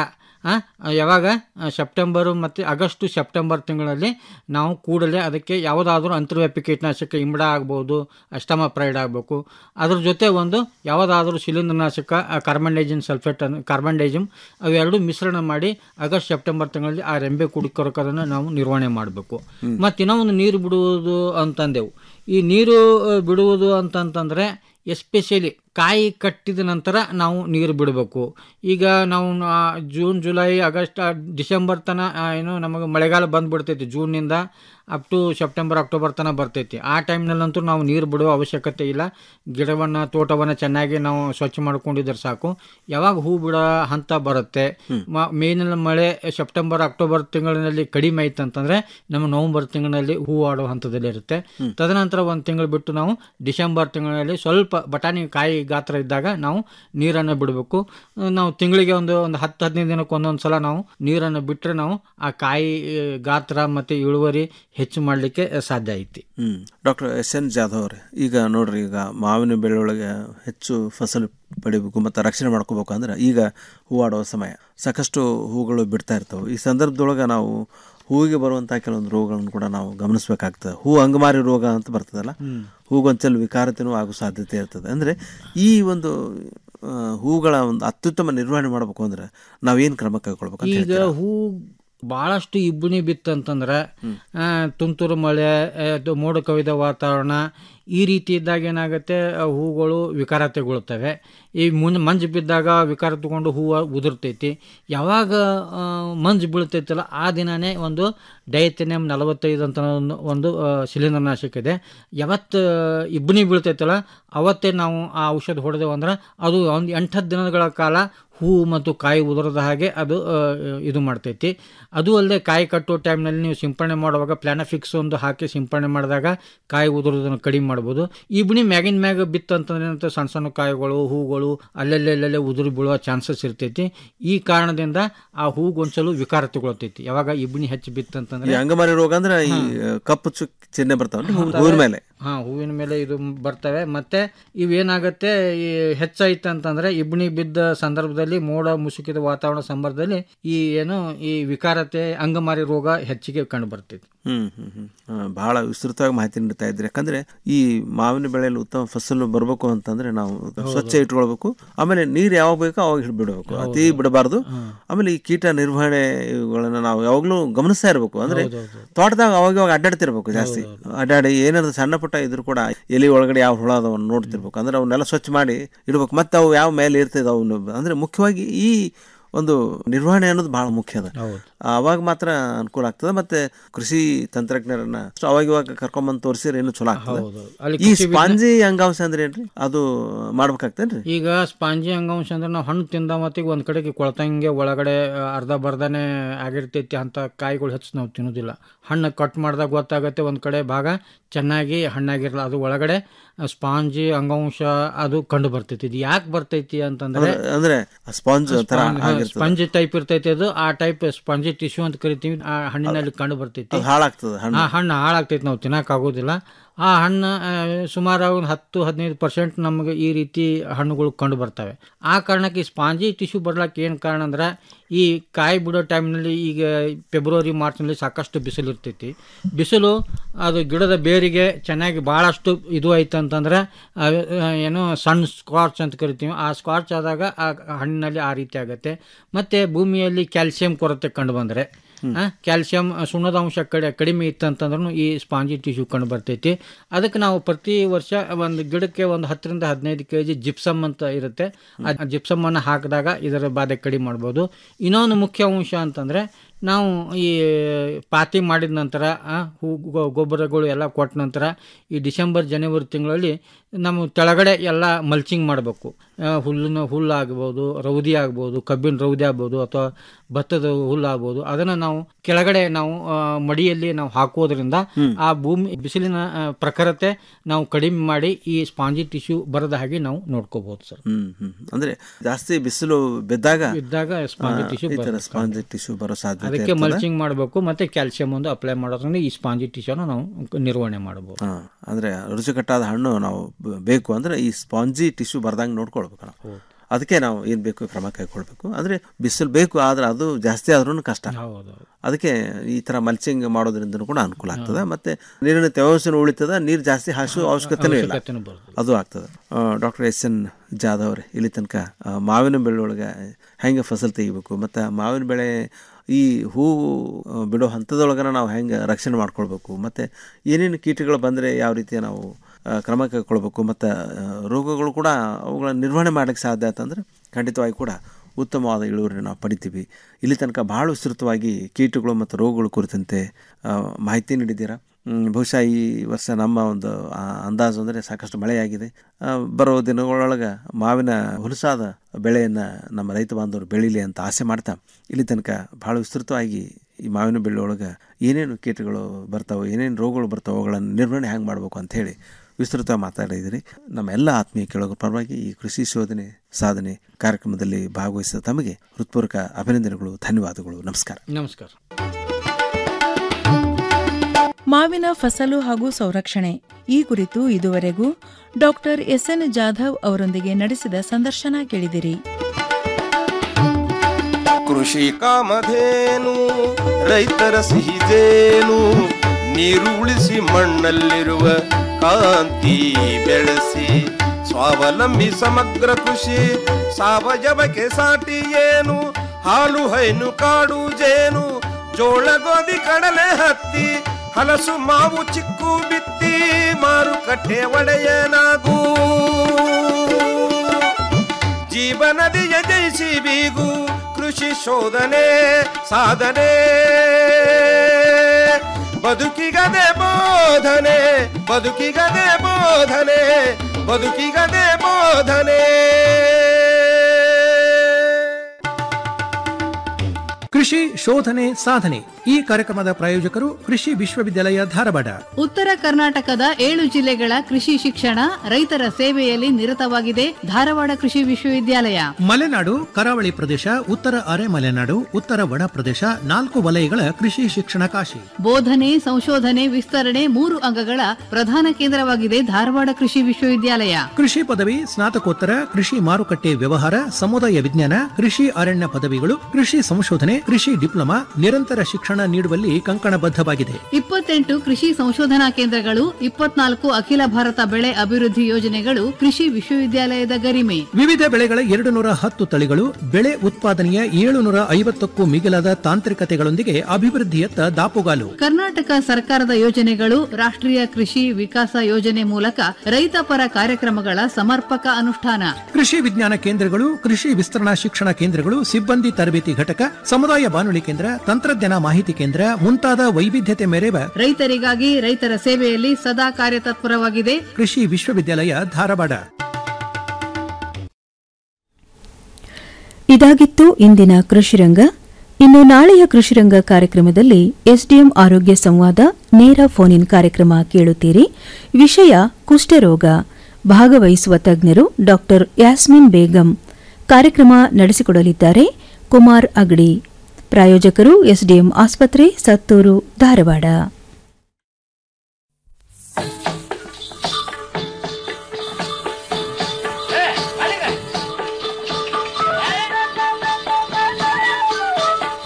Speaker 15: ಆ, ಯಾವಾಗ ಆ, ಸೆಪ್ಟೆಂಬರು ಮತ್ತು ಆಗಸ್ಟು ಸೆಪ್ಟೆಂಬರ್ ತಿಂಗಳಲ್ಲಿ ನಾವು ಕೂಡಲೇ ಅದಕ್ಕೆ ಯಾವುದಾದ್ರೂ ಅಂತರ್ವ್ಯಾಪಿ ಕೀಟನಾಶಕ ಇಮ್ಡ ಆಗ್ಬೋದು ಅಷ್ಟಮ ಪ್ರೈಡ್ ಆಗಬೇಕು ಅದ್ರ ಜೊತೆ ಒಂದು ಯಾವುದಾದ್ರೂ ಶಿಲೀಂಧ್ರನಾಶಕ ಕಾರ್ಬನ್ಡೈಜಿನ್ ಸಲ್ಫೇಟ್ ಅನ್ನು ಕಾರ್ಬನ್ಡೈಜಿಮ್ ಅವೆರಡು ಮಿಶ್ರಣ ಮಾಡಿ ಆಗಸ್ಟ್ ಸೆಪ್ಟೆಂಬರ್ ತಿಂಗಳಲ್ಲಿ ಆ ರೆಂಬೆ ಕುಡಿಕೊರಕೋದನ್ನು ನಾವು ನಿರ್ವಹಣೆ ಮಾಡಬೇಕು ಮತ್ತು ಇನ್ನೂ ಒಂದು ನೀರು ಬಿಡುವುದು ಅಂತಂದೆವು ಈ ನೀರು ಆ, ಬಿಡುವುದು ಅಂತಂತಂದರೆ ಎಸ್ಪೆಷಲಿ ಕಾಯಿ ಕಟ್ಟಿದ ನಂತರ ನಾವು ನೀರು ಬಿಡಬೇಕು ಈಗ ನಾವು ಆ, ಜೂನ್ ಜುಲೈ ಆಗಸ್ಟ್ ಆ, ಡಿಸೆಂಬರ್ ತನ ಆ, ಏನು ನಮಗೆ ಮಳೆಗಾಲ ಬಂದ್ಬಿಡ್ತೈತಿ ಜೂನ್ನಿಂದ ಅಪ್ ಟು ಸೆಪ್ಟೆಂಬರ್ ಅಕ್ಟೋಬರ್ ತನಕ ಬರ್ತೈತಿ ಆ ಟೈಮ್ನಲ್ಲಂತೂ ನಾವು ನೀರು ಬಿಡುವ ಅವಶ್ಯಕತೆ ಇಲ್ಲ ಗಿಡವನ್ನು ತೋಟವನ್ನು ಚೆನ್ನಾಗಿ ನಾವು ಸ್ವಚ್ಛ ಮಾಡ್ಕೊಂಡಿದ್ರೆ ಸಾಕು ಯಾವಾಗ ಹೂ ಬಿಡೋ ಹಂತ ಬರುತ್ತೆ ಮ- ಮೇನಿನ ಮಳೆ ಸೆಪ್ಟೆಂಬರ್ ಅಕ್ಟೋಬರ್ ತಿಂಗಳಿನಲ್ಲಿ ಕಡಿಮೆ ಆಯ್ತು ಅಂತಂದ್ರೆ ನಮ್ಮ ನವೆಂಬರ್ ತಿಂಗಳಿನಲ್ಲಿ ಹೂ ಆಡೋ ಹಂತದಲ್ಲಿ ಇರುತ್ತೆ ತದನಂತರ ಒಂದು ತಿಂಗಳು ಬಿಟ್ಟು ನಾವು ಡಿಸೆಂಬರ್ ತಿಂಗಳಲ್ಲಿ ಸ್ವಲ್ಪ ಬಟಾಣಿ ಕಾಯಿ ಗಾತ್ರ ಇದ್ದಾಗ ನಾವು ನೀರನ್ನು ಬಿಡಬೇಕು ನಾವು ತಿಂಗಳಿಗೆ ಒಂದು ಒಂದು ಹತ್ತು ಹದಿನೈದು ದಿನಕ್ಕೆ ಒಂದೊಂದು ಸಲ ನಾವು ನೀರನ್ನು ಬಿಟ್ಟರೆ ನಾವು ಆ ಕಾಯಿ ಆ, ಗಾತ್ರ ಮತ್ತು ಇಳುವರಿ ಹೆಚ್ಚು ಮಾಡಲಿಕ್ಕೆ ಸಾಧ್ಯ ಐತಿ
Speaker 14: ಹ್ಮ್ ಡಾಕ್ಟರ್ ಎಸ್ ಎನ್ ಜಾಧವ್ ಅವರೇ ಈಗ ನೋಡ್ರಿ ಈಗ ಮಾವಿನ ಬೆಳೆಯೊಳಗೆ ಹೆಚ್ಚು ಫಸಲು ಪಡಿಬೇಕು ಮತ್ತು ರಕ್ಷಣೆ ಮಾಡ್ಕೋಬೇಕು ಅಂದ್ರೆ ಈಗ ಹೂವಾಡುವ ಸಮಯ ಸಾಕಷ್ಟು ಹೂಗಳು ಬಿಡ್ತಾ ಇರ್ತವೆ ಈ ಸಂದರ್ಭದೊಳಗೆ ನಾವು ಹೂವಿಗೆ ಬರುವಂಥ ಕೆಲವೊಂದು ರೋಗಗಳನ್ನು ಕೂಡ ನಾವು ಗಮನಿಸಬೇಕಾಗ್ತದೆ ಹೂ ಅಂಗಮಾರಿ ರೋಗ ಅಂತ ಬರ್ತದಲ್ಲ ಹೂಗೊಂಚಲು ವಿಕಾರತೆನೂ ಆಗೋ ಸಾಧ್ಯತೆ ಇರ್ತದೆ ಅಂದರೆ ಈ ಒಂದು ಆ, ಹೂಗಳ ಒಂದು ಅತ್ಯುತ್ತಮ ನಿರ್ವಹಣೆ ಮಾಡಬೇಕು ಅಂದ್ರೆ ನಾವೇನು ಕ್ರಮ ಕೈಗೊಳ್ಬೇಕು ಅಂತ
Speaker 15: ಈಗ
Speaker 14: ಹೇಳ್ತೀರಾ?
Speaker 15: ಹೂ ಭಾಳಷ್ಟು ಇಬ್ಬನಿ ಬಿತ್ತಂತಂದ್ರೆ ಆ, ತುಂತುರು ಮಳೆ ಆ, ಅದು ಮೋಡ ಕವಿದ ವಾತಾವರಣ ಈ ರೀತಿ ಇದ್ದಾಗ ಏನಾಗುತ್ತೆ ಆ ಹೂಗಳು ವಿಕಾರತೆಗೊಳ್ತವೆ ಈ ಮುನ್ ಮಂಜು ಬಿದ್ದಾಗ ವಿಕಾರ ತಗೊಂಡು ಹೂವು ಉದುರ್ತೈತಿ ಯಾವಾಗ ಆ, ಮಂಜು ಬೀಳ್ತೈತಲ್ಲ ಆ ದಿನನೇ ಒಂದು ಡೈಥೆನಿಯಂ ನಲವತ್ತೈದು ಅಂತ ಒಂದು ಒಂದು ಆ, ಶಿಲೀಂಧ್ರನಾಶಕ ಇದೆ ಯಾವತ್ತು ಇಬ್ಬನಿ ಬೀಳ್ತೈತಲ್ಲ ಅವತ್ತೇ ನಾವು ಆ ಔಷಧ ಹೊಡೆದೆವು ಅಂದ್ರೆ ಅದು ಒಂದು ಎಂಟು ಹತ್ತು ದಿನಗಳ ಕಾಲ ಹೂ ಮತ್ತು ಕಾಯಿ ಉದುರದ ಹಾಗೆ ಅದು ಆ, ಇದು ಮಾಡ್ತೈತಿ ಅದು ಅಲ್ಲದೆ ಕಾಯಿ ಕಟ್ಟೋ ಟೈಮ್ನಲ್ಲಿ ನೀವು ಸಿಂಪರಣೆ ಮಾಡುವಾಗ ಪ್ಲಾನಫಿಕ್ಸ್ ಒಂದು ಹಾಕಿ ಸಿಂಪರಣೆ ಮಾಡಿದಾಗ ಕಾಯಿ ಉದುರೋದನ್ನು ಕಡಿಮೆ ಮಾಡ್ಬೋದು ಇಬ್ನಿ ಮ್ಯಾಗಿನ ಮ್ಯಾಗ ಬಿತ್ತು ಅಂತಂದ್ರೆ ಏನಂತ ಸಣ್ಣ ಸಣ್ಣ ಕಾಯಿಗಳು ಹೂಗಳು ಅಲ್ಲಲ್ಲೇ ಅಲ್ಲಲ್ಲೇ ಉದುರು ಬೀಳುವ ಚಾನ್ಸಸ್ ಇರ್ತೈತಿ ಈ ಕಾರಣದಿಂದ ಆ ಹೂಗೊಂದ್ಸಲು ವಿಕಾರ ತಗೊಳ್ತೈತಿ ಯಾವಾಗ ಇಬ್ನಿ ಹೆಚ್ಚು ಬಿತ್ತಂತಂದ್ರೆ
Speaker 14: ಈ ಅಂಗಮಾರಿ ರೋಗ ಅಂದ್ರೆ ಈ ಕಪ್ಪು ಚುಕ್ ಚಿಹ್ನೆ ಬರ್ತಾವಲ್ಲ ಹೂವಿನ ಮೇಲೆ
Speaker 15: ಹಾ ಹೂವಿನ ಮೇಲೆ ಇದು ಬರ್ತವೆ ಮತ್ತೆ ಇವೇನಾಗತ್ತೆ ಈ ಹೆಚ್ಚಾಯ್ತು ಅಂತಂದ್ರೆ ಇಬ್ನಿ ಬಿದ್ದ ಸಂದರ್ಭದಲ್ಲಿ ಮೋಡ ಮುಸುಕಿದ ವಾತಾವರಣ ಸಂದರ್ಭದಲ್ಲಿ ಈ ಏನು ಈ ವಿಕಾರತೆ ಅಂಗಮಾರಿ ರೋಗ ಹೆಚ್ಚಿಗೆ ಕಂಡು ಬರ್ತೈತಿ
Speaker 14: ಹ್ಮ್ ಹ್ಮ್ ಹ್ಮ್ ಆ, ಬಹಳ ವಿಸ್ತೃತವಾಗಿ ಮಾಹಿತಿ ನೀಡ್ತಾ ಇದ್ರಿ ಯಾಕಂದ್ರೆ ಈ ಮಾವಿನ ಬೆಳೆಯಲ್ಲಿ ಉತ್ತಮ ಫಸಲು ಬರಬೇಕು ಅಂತಂದ್ರೆ ನಾವು ಸ್ವಚ್ಛ ಇಟ್ಕೊಳ್ಬೇಕು ಆಮೇಲೆ ನೀರು ಯಾವಾಗ ಬೇಕೋ ಅವಾಗ ಹಿಡ್ ಬಿಡಬೇಕು ಅತಿ ಬಿಡಬಾರ್ದು ಆಮೇಲೆ ಈ ಕೀಟ ನಿರ್ವಹಣೆ ಇವುಗಳನ್ನ ನಾವು ಯಾವಾಗ್ಲೂ ಗಮನಿಸ್ತಾ ಇರಬೇಕು ಅಂದ್ರೆ ತೋಟದಾಗ ಅವಾಗ ಅವಾಗ ಅಡ್ಡಾಡ್ತಿರ್ಬೇಕು ಜಾಸ್ತಿ ಅಡ್ಡಾಡಿ ಏನಾದ್ರು ಸಣ್ಣ ಪುಟ್ಟ ಇದ್ರು ಕೂಡ ಎಲಿ ಒಳಗಡೆ ಯಾವ ಹುಳ ಅದಾವ ನೋಡ್ತಿರ್ಬೇಕು ಅಂದ್ರೆ ಅವನ್ನೆಲ್ಲ ಸ್ವಚ್ಛ ಮಾಡಿ ಇಡ್ಬೇಕು ಮತ್ತೆ ಅವು ಯಾವ ಮೇಲೆ ಇರ್ತದೆ ಅವನು ಅಂದ್ರೆ ಮುಖ್ಯವಾಗಿ ಈ ಒಂದು ನಿರ್ವಹಣೆ ಅನ್ನೋದು ಬಹಳ ಮುಖ್ಯ ಅದ ಅವಾಗ ಮಾತ್ರ ಅನುಕೂಲ ಆಗ್ತದೆ ಮತ್ತೆ ಕೃಷಿ ತಂತ್ರಜ್ಞರನ್ನ ಅವಾಗ ಇವಾಗ ಕರ್ಕೊಂಬಂದು ತೋರಿಸಿದ್ರೆ ಏನು ಚಲೋ ಆಗ್ತದೆ
Speaker 15: ಅಲ್ಲಿ
Speaker 14: ಈ
Speaker 15: ಕೃಷಿ
Speaker 14: ಸ್ಪಾಂಜಿ ಅಂಗಾಂಶ ಅಂದ್ರೆ ಏನ್ರಿ ಅದು ಮಾಡ್ಬೇಕಾಗ್ತೇನ್ರಿ
Speaker 15: ಈಗ ಸ್ಪಾಂಜಿ ಅಂಗಾಂಶ ಅಂದ್ರೆ ನಾವು ಹಣ್ಣು ತಿಂದ ಮತ್ತಿಗೆ ಒಂದ್ ಕಡೆಗೆ ಕೊಳತಂಗೆ ಒಳಗಡೆ ಆ, ಅರ್ಧ ಬರ್ಧನೆ ಆಗಿರ್ತೈತಿ ಅಂತ ಕಾಯಿಗಳು ಹೆಚ್ಚು ನಾವು ತಿನ್ನೋದಿಲ್ಲ ಹಣ್ಣು ಕಟ್ ಮಾಡಿದಾಗ ಗೊತ್ತಾಗುತ್ತೆ ಒಂದ್ ಕಡೆ ಭಾಗ ಚೆನ್ನಾಗಿ ಹಣ್ಣಾಗಿರಲ್ಲ ಅದು ಒಳಗಡೆ ಸ್ಪಾಂಜಿ ಅಂಗಾಂಶ ಅದು ಕಂಡು ಬರ್ತೈತಿ ಇದು ಯಾಕೆ ಬರ್ತೈತಿ ಅಂತಂದ್ರೆ
Speaker 14: ಅಂದ್ರೆ- ಅಂದ್ರೆ ಸ್ಪಾಂಜ್ ತರ ಆಗಿರ್ತದೆ
Speaker 15: ಸ್ಪಂಜ್ ಟೈಪ್ ಇರ್ತೈತಿ ಅದು ಆ ಟೈಪ್ ಸ್ಪಂಜಿ ಟಿಶ್ಯೂ ಅಂತ ಕರಿತೀವಿ ಆ ಹಣ್ಣಿನಲ್ಲಿ ಕಂಡು ಬರ್ತೈತಿ
Speaker 14: ಅದು ಹಾಳಾಗ್ತದೆ ಹಣ್ಣು
Speaker 15: ಆ ಹಣ್ಣು ಹಾಳಾಗ್ತೈತಿ ನಾವು ತಿನ್ನಕ್ ಆಗೋದಿಲ್ಲ ಆ ಹಣ್ಣು ಆ, ಸುಮಾರು ಒಂದು ಹತ್ತು ಹದಿನೈದು ಪರ್ಸೆಂಟ್ ನಮಗೆ ಈ ರೀತಿ ಹಣ್ಣುಗಳು ಕಂಡು ಬರ್ತವೆ ಆ ಕಾರಣಕ್ಕೆ ಈ ಸ್ಪಾಂಜಿ ಟಿಶ್ಯೂ ಬರ್ಲಿಕ್ಕೆ ಏನು ಕಾರಣ ಅಂದ್ರೆ ಈ ಕಾಯಿ ಬಿಡೋ ಟೈಮ್ನಲ್ಲಿ ಈಗ ಫೆಬ್ರವರಿ ಮಾರ್ಚ್ನಲ್ಲಿ ಸಾಕಷ್ಟು ಬಿಸಿಲು ಇರ್ತೈತಿ ಬಿಸಿಲು ಅದು ಗಿಡದ ಬೇರಿಗೆ ಚೆನ್ನಾಗಿ ಭಾಳಷ್ಟು ಇದು ಆಯ್ತು ಅಂತಂದ್ರೆ ಆ, ಆ, ಏನೋ ಸಣ್ಣ ಸ್ಕಾರ್ಚ್ ಅಂತ ಕರಿತೀವಿ ಆ ಸ್ಕಾರ್ಚ್ ಆದಾಗ ಆ ಹಣ್ಣಿನಲ್ಲಿ ಆ ರೀತಿ ಆಗುತ್ತೆ ಮತ್ತು ಭೂಮಿಯಲ್ಲಿ ಕ್ಯಾಲ್ಸಿಯಂ ಕೊರತೆ ಕಂಡು ಬಂದರೆ ಕ್ಯಾಲ್ಸಿಯಂ ಸುಣ್ಣದ ಅಂಶ ಕಡೆ ಕಡಿಮೆ ಇತ್ತಂತಂದ್ರೂ ಈ ಸ್ಪಾಂಜಿ ಟಿಶ್ಯೂ ಕಂಡು ಬರ್ತೈತಿ ಅದಕ್ಕೆ ನಾವು ಪ್ರತಿ ವರ್ಷ ಒಂದು ಗಿಡಕ್ಕೆ ಒಂದು ಹತ್ತರಿಂದ ಹದಿನೈದು ಕೆ ಜಿ ಜಿಪ್ಸಮ್ ಅಂತ ಇರುತ್ತೆ ಆ ಜಿಪ್ಸಮ್ಮನ್ನು ಹಾಕಿದಾಗ ಇದರ ಬಾಧೆ ಕಡಿಮೆ ಮಾಡ್ಬೋದು ಇನ್ನೊಂದು ಮುಖ್ಯ ಅಂಶ ಅಂತಂದರೆ ನಾವು ಈ ಪಾತಿ ಮಾಡಿದ ನಂತರ ಆ, ಹೂ ಗೊ- ಗೊಬ್ಬರಗಳು ಎಲ್ಲ ಕೊಟ್ಟ ನಂತರ ಈ ಡಿಸೆಂಬರ್ ಜನವರಿ ತಿಂಗಳಲ್ಲಿ ನಾವು ಕೆಳಗಡೆ ಎಲ್ಲ ಮಲ್ಚಿಂಗ್ ಮಾಡಬೇಕು ಹುಲ್ಲಿನ ಹುಲ್ಲು ಆಗ್ಬೋದು ರೌದಿ ಆಗ್ಬೋದು ಕಬ್ಬಿನ ರೌದಿ ಆಗ್ಬೋದು ಅಥವಾ ಭತ್ತದ ಹುಲ್ಲು ಆಗ್ಬೋದು ಅದನ್ನು ನಾವು ಕೆಳಗಡೆ ನಾವು ಆ, ಮಡಿಯಲ್ಲಿ ನಾವು ಹಾಕೋದ್ರಿಂದ ಆ ಭೂಮಿ ಬಿಸಿಲಿನ ಆ, ಪ್ರಖರತೆ ನಾವು ಕಡಿಮೆ ಮಾಡಿ ಈ ಸ್ಪಾಂಜಿ ಟಿಶ್ಯೂ ಬರದ ಹಾಗೆ ನಾವು ನೋಡ್ಕೋಬಹುದು ಸರ್
Speaker 14: ಹ್ಮ್ ಹ್ಮ್ ಅಂದ್ರೆ ಜಾಸ್ತಿ ಬಿಸಿಲು ಬಿದ್ದಾಗ
Speaker 15: ಬಿದ್ದಾಗ ಸ್ಪಾಂಜಿ
Speaker 14: ಆ,
Speaker 15: ಟಿಶ್ಯೂ
Speaker 14: ಈ ತರ
Speaker 15: ಬರುತ್ತೆ.
Speaker 14: ಸ್ಪಾಂಜಿ ಟಿಶ್ಯೂ ಬರೋ ಸಾಧ್ಯತೆ
Speaker 15: ಅದಕ್ಕೆ
Speaker 14: ಇರ್ತದೆ.
Speaker 15: ಮಲ್ಚಿಂಗ್ ಮಾಡಬೇಕು ಮತ್ತೆ ಕ್ಯಾಲ್ಸಿಯಂ ಒಂದು ಅಪ್ಲೈ ಮಾಡೋದ್ರಿಂದ ಈ ಸ್ಪಾಂಜಿ ಟಿಶ್ಯೂನ ನಾವು ನಿರ್ವಹಣೆ ಮಾಡಬಹುದು
Speaker 14: ಹಾ, ಅಂದ್ರೆ ರುಚಿಕಟ್ಟಾದ ಹಣ್ಣು ನಾವು ಬ- ಬೇಕು ಅಂದ್ರೆ ಈ ಸ್ಪಾಂಜಿ ಟಿಶ್ಯೂ ಬರ್ದಂಗೆ ನೋಡ್ಕೊಳ್ಬೇಕು ನಾವು ಅದಕ್ಕೆ ನಾವು ಏನು ಬೇಕು ಕ್ರಮ ಕೈಗೊಳ್ಬೇಕು ಅಂದರೆ ಬಿಸಿಲು ಬೇಕು ಆದರೆ ಅದು ಜಾಸ್ತಿ ಆದ್ರೂ ಕಷ್ಟ ಅದಕ್ಕೆ ಈ ಥರ ಮಲ್ಚಿಂಗ್ ಮಾಡೋದ್ರಿಂದ ಕೂಡ ಅನುಕೂಲ ಆಗ್ತದೆ ಮತ್ತು ನೀರಿನ ತೇವಾಂಶನೂ ಉಳಿತದ ನೀರು ಜಾಸ್ತಿ ಹಾಸು ಅವಶ್ಯಕತೆನೂ ಇಲ್ಲ
Speaker 15: ಅವಶ್ಯಕತೆನೂ ಬರ್ತದೆ.
Speaker 14: ಅದು ಆಗ್ತದೆ ಡಾಕ್ಟರ್ ಎಸ್ ಎನ್ ಜಾಧವ್ ಅವ್ರೆ ಇಲ್ಲಿ ತನಕ ಆ, ಮಾವಿನ ಬೆಳೆ ಒಳಗೆ ಹೆಂಗೆ ಫಸಲು ತೆಗಿಬೇಕು ಮತ್ತು ಮಾವಿನ ಬೆಳೆ ಈ ಹೂವು ಆ, ಬಿಡೋ ಹಂತದೊಳಗನ ನಾವು ಹೆಂಗೆ ರಕ್ಷಣೆ ಮಾಡ್ಕೊಳ್ಬೇಕು ಮತ್ತು ಏನೇನು ಕೀಟಗಳು ಬಂದರೆ ಯಾವ ರೀತಿ ನಾವು ಆ, ಕ್ರಮ ಕೈಗೊಳ್ಬೇಕು ಮತ್ತು ರೋಗಗಳು ಕೂಡ ಅವುಗಳ ನಿರ್ವಹಣೆ ಮಾಡೋಕ್ಕೆ ಸಾಧ್ಯ ಆಯ್ತಂದ್ರೆ ಖಂಡಿತವಾಗಿ ಕೂಡ ಉತ್ತಮವಾದ ಇಳುವರಿ ನಾವು ಪಡಿತೀವಿ ಇಲ್ಲಿ ತನಕ ಭಾಳ ವಿಸ್ತೃತವಾಗಿ ಕೀಟಗಳು ಮತ್ತು ರೋಗಗಳು ಕುರಿತಂತೆ ಆ, ಮಾಹಿತಿ ನೀಡಿದ್ದೀರಾ ಹ್ಮ್, ಬಹುಶಃ ಈ ವರ್ಷ ನಮ್ಮ ಒಂದು ಆ, ಅಂದಾಜು ಅಂದರೆ ಸಾಕಷ್ಟು ಮಳೆಯಾಗಿದೆ ಆ, ಬರೋ ದಿನಗಳೊಳಗೆ ಮಾವಿನ ಹುಲಸಾದ ಬೆಳೆಯನ್ನು ನಮ್ಮ ರೈತ ಬಾಂಧವರು ಬೆಳೀಲಿ ಅಂತ ಆಸೆ ಮಾಡ್ತಾ ಇಲ್ಲಿ ತನಕ ಭಾಳ ವಿಸ್ತೃತವಾಗಿ ಈ ಮಾವಿನ ಬೆಳೆ ಒಳಗೆ ಏನೇನು ಕೀಟಗಳು ಬರ್ತಾವೆ ಏನೇನು ರೋಗಗಳು ಬರ್ತಾವೆ ಅವುಗಳನ್ನು ನಿರ್ವಹಣೆ ಹೆಂಗೆ ಮಾಡಬೇಕು ಅಂತ ಹೇಳಿ ವಿಸ್ತೃತವಾಗಿ ಮಾತಾಡಿದಿರಿ ನಮ್ಮ ಎಲ್ಲ ಆತ್ಮೀಯ ಕೇಳೋರ ಪರವಾಗಿ ಈ ಕೃಷಿ ಶೋಧನೆ ಸಾಧನೆ ಕಾರ್ಯಕ್ರಮದಲ್ಲಿ ಭಾಗವಹಿಸಿದ ತಮಗೆ ಹೃತ್ಪೂರ್ವಕ ಅಭಿನಂದನೆಗಳು ಧನ್ಯವಾದಗಳು ನಮಸ್ಕಾರ
Speaker 15: ನಮಸ್ಕಾರ
Speaker 10: ಮಾವಿನ ಫಸಲು ಹಾಗೂ ಸಂರಕ್ಷಣೆ ಈ ಕುರಿತು ಇದುವರೆಗೂ ಡಾಕ್ಟರ್ ಎಸ್ ಎನ್ ಜಾಧವ್ ಅವರೊಂದಿಗೆ ನಡೆಸಿದ ಸಂದರ್ಶನ ಕೇಳಿದಿರಿ
Speaker 11: ಕೃಷಿ ಕಾಮಧೇನು ರೈತರ ಸಿಹಿದೇನು ನೀರು ಉಳಿಸಿ ಮಣ್ಣಲ್ಲಿರುವ ಕಾಂತಿ ಬೆಳೆಸಿ ಸ್ವಾವಲಂಬಿ ಸಮಗ್ರ ಕೃಷಿ ಸಾವಯವಕ್ಕೆ ಸಾಟಿ ಏನು ಹಾಲು ಹೈನು ಕಾಡು ಜೇನು ಜೋಳ ಗೋಧಿ ಕಡಲೆ ಹತ್ತಿ ಹಲಸು ಮಾವು ಚಿಕ್ಕು ಬಿತ್ತಿ ಮಾರುಕಟ್ಟೆ ಒಡೆಯನಾಗೂ ಜೀವನದಿಯ ಜಯಿಸಿ ಬೀಗು ಕೃಷಿ ಶೋಧನೆ ಸಾಧನೆ ಬದುಕಿಗದೆ ಬೋಧನೆ ಬದುಕಿಗದೆ ಬೋಧನೆ ಬದುಕಿಗದೆ ಬೋಧನೆ
Speaker 12: ಕೃಷಿ ಶೋಧನೆ ಸಾಧನೆ ಈ ಕಾರ್ಯಕ್ರಮದ ಪ್ರಾಯೋಜಕರು ಕೃಷಿ ವಿಶ್ವವಿದ್ಯಾಲಯ ಧಾರವಾಡ
Speaker 13: ಉತ್ತರ ಕರ್ನಾಟಕದ ಏಳು ಜಿಲ್ಲೆಗಳ ಕೃಷಿ ಶಿಕ್ಷಣ ರೈತರ ಸೇವೆಯಲ್ಲಿ ನಿರತವಾಗಿದೆ ಧಾರವಾಡ ಕೃಷಿ ವಿಶ್ವವಿದ್ಯಾಲಯ
Speaker 12: ಮಲೆನಾಡು ಕರಾವಳಿ ಪ್ರದೇಶ ಉತ್ತರ ಅರೆ ಮಲೆನಾಡು ಉತ್ತರ ಒಣ ಪ್ರದೇಶ ನಾಲ್ಕು ವಲಯಗಳ ಕೃಷಿ ಶಿಕ್ಷಣ ಕಾಶಿ
Speaker 13: ಬೋಧನೆ ಸಂಶೋಧನೆ ವಿಸ್ತರಣೆ ಮೂರು ಅಂಗಗಳ ಪ್ರಧಾನ ಕೇಂದ್ರವಾಗಿದೆ ಧಾರವಾಡ ಕೃಷಿ ವಿಶ್ವವಿದ್ಯಾಲಯ
Speaker 12: ಕೃಷಿ ಪದವಿ ಸ್ನಾತಕೋತ್ತರ ಕೃಷಿ ಮಾರುಕಟ್ಟೆ ವ್ಯವಹಾರ ಸಮುದಾಯ ವಿಜ್ಞಾನ ಕೃಷಿ ಅರಣ್ಯ ಪದವಿಗಳು ಕೃಷಿ ಸಂಶೋಧನೆ ಕೃಷಿ ಡಿಪ್ಲೊಮಾ ನಿರಂತರ ಶಿಕ್ಷಣ ನೀಡುವಲ್ಲಿ ಕಂಕಣಬದ್ಧವಾಗಿದೆ
Speaker 13: ಇಪ್ಪತ್ತೆಂಟು ಕೃಷಿ ಸಂಶೋಧನಾ ಕೇಂದ್ರಗಳು ಇಪ್ಪತ್ನಾಲ್ಕು ಅಖಿಲ ಭಾರತ ಬೆಳೆ ಅಭಿವೃದ್ಧಿ ಯೋಜನೆಗಳು ಕೃಷಿ ವಿಶ್ವವಿದ್ಯಾಲಯದ ಗರಿಮೆ
Speaker 12: ವಿವಿಧ ಬೆಳೆಗಳ ಎರಡು ನೂರ ಹತ್ತು ತಳಿಗಳು ಬೆಳೆ ಉತ್ಪಾದನೆಯ ಏಳುನೂರ ಐವತ್ತಕ್ಕೂ ಮಿಗಿಲಾದ ತಾಂತ್ರಿಕತೆಗಳೊಂದಿಗೆ ಅಭಿವೃದ್ಧಿಯತ್ತ ದಾಪುಗಾಲು
Speaker 13: ಕರ್ನಾಟಕ ಸರ್ಕಾರದ ಯೋಜನೆಗಳು ರಾಷ್ಟ್ರೀಯ ಕೃಷಿ ವಿಕಾಸ ಯೋಜನೆ ಮೂಲಕ ರೈತಪರ ಕಾರ್ಯಕ್ರಮಗಳ ಸಮರ್ಪಕ ಅನುಷ್ಠಾನ
Speaker 12: ಕೃಷಿ ವಿಜ್ಞಾನ ಕೇಂದ್ರಗಳು ಕೃಷಿ ವಿಸ್ತರಣಾ ಶಿಕ್ಷಣ ಕೇಂದ್ರಗಳು ಸಿಬ್ಬಂದಿ ತರಬೇತಿ ಘಟಕ ಸಮುದಾಯ ಬಾನುಲಿ ಕೇಂದ್ರ ತಂತ್ರಜ್ಞಾನ ಮಾಹಿತಿ ಕೇಂದ್ರ ಮುಂತಾದ ವೈವಿಧ್ಯತೆ ಮೆರೆವ
Speaker 13: ರೈತರಿಗಾಗಿ ರೈತರ ಸೇವೆಯಲ್ಲಿ ಸದಾ ಕಾರ್ಯತತ್ಪರವಾಗಿದೆ
Speaker 12: ಕೃಷಿ ವಿಶ್ವವಿದ್ಯಾಲಯ ಧಾರವಾಡ
Speaker 9: ಇದಾಗಿತ್ತು ಇಂದಿನ ಕೃಷಿರಂಗ ಇನ್ನು ನಾಳೆಯ ಕೃಷಿರಂಗ ಕಾರ್ಯಕ್ರಮದಲ್ಲಿ ಎಸ್ಡಿಎಂ ಆರೋಗ್ಯ ಸಂವಾದ ನೇರ ಫೋನ್ ಇನ್ ಕಾರ್ಯಕ್ರಮ ಕೇಳುತ್ತೀರಿ ವಿಷಯ ಕುಷ್ಠರೋಗ ಭಾಗವಹಿಸುವ ತಜ್ಞರು ಡಾಕ್ಟರ್ ಯಾಸ್ಮಿನ್ ಬೇಗಂ ಕಾರ್ಯಕ್ರಮ ನಡೆಸಿಕೊಡಲಿದ್ದಾರೆ ಕುಮಾರ್ ಅಗಡಿ ಪ್ರಾಯೋಜಕರು ಎಸ್ಡಿಎಂ ಆಸ್ಪತ್ರೆ ಸತ್ತೂರು ಧಾರವಾಡ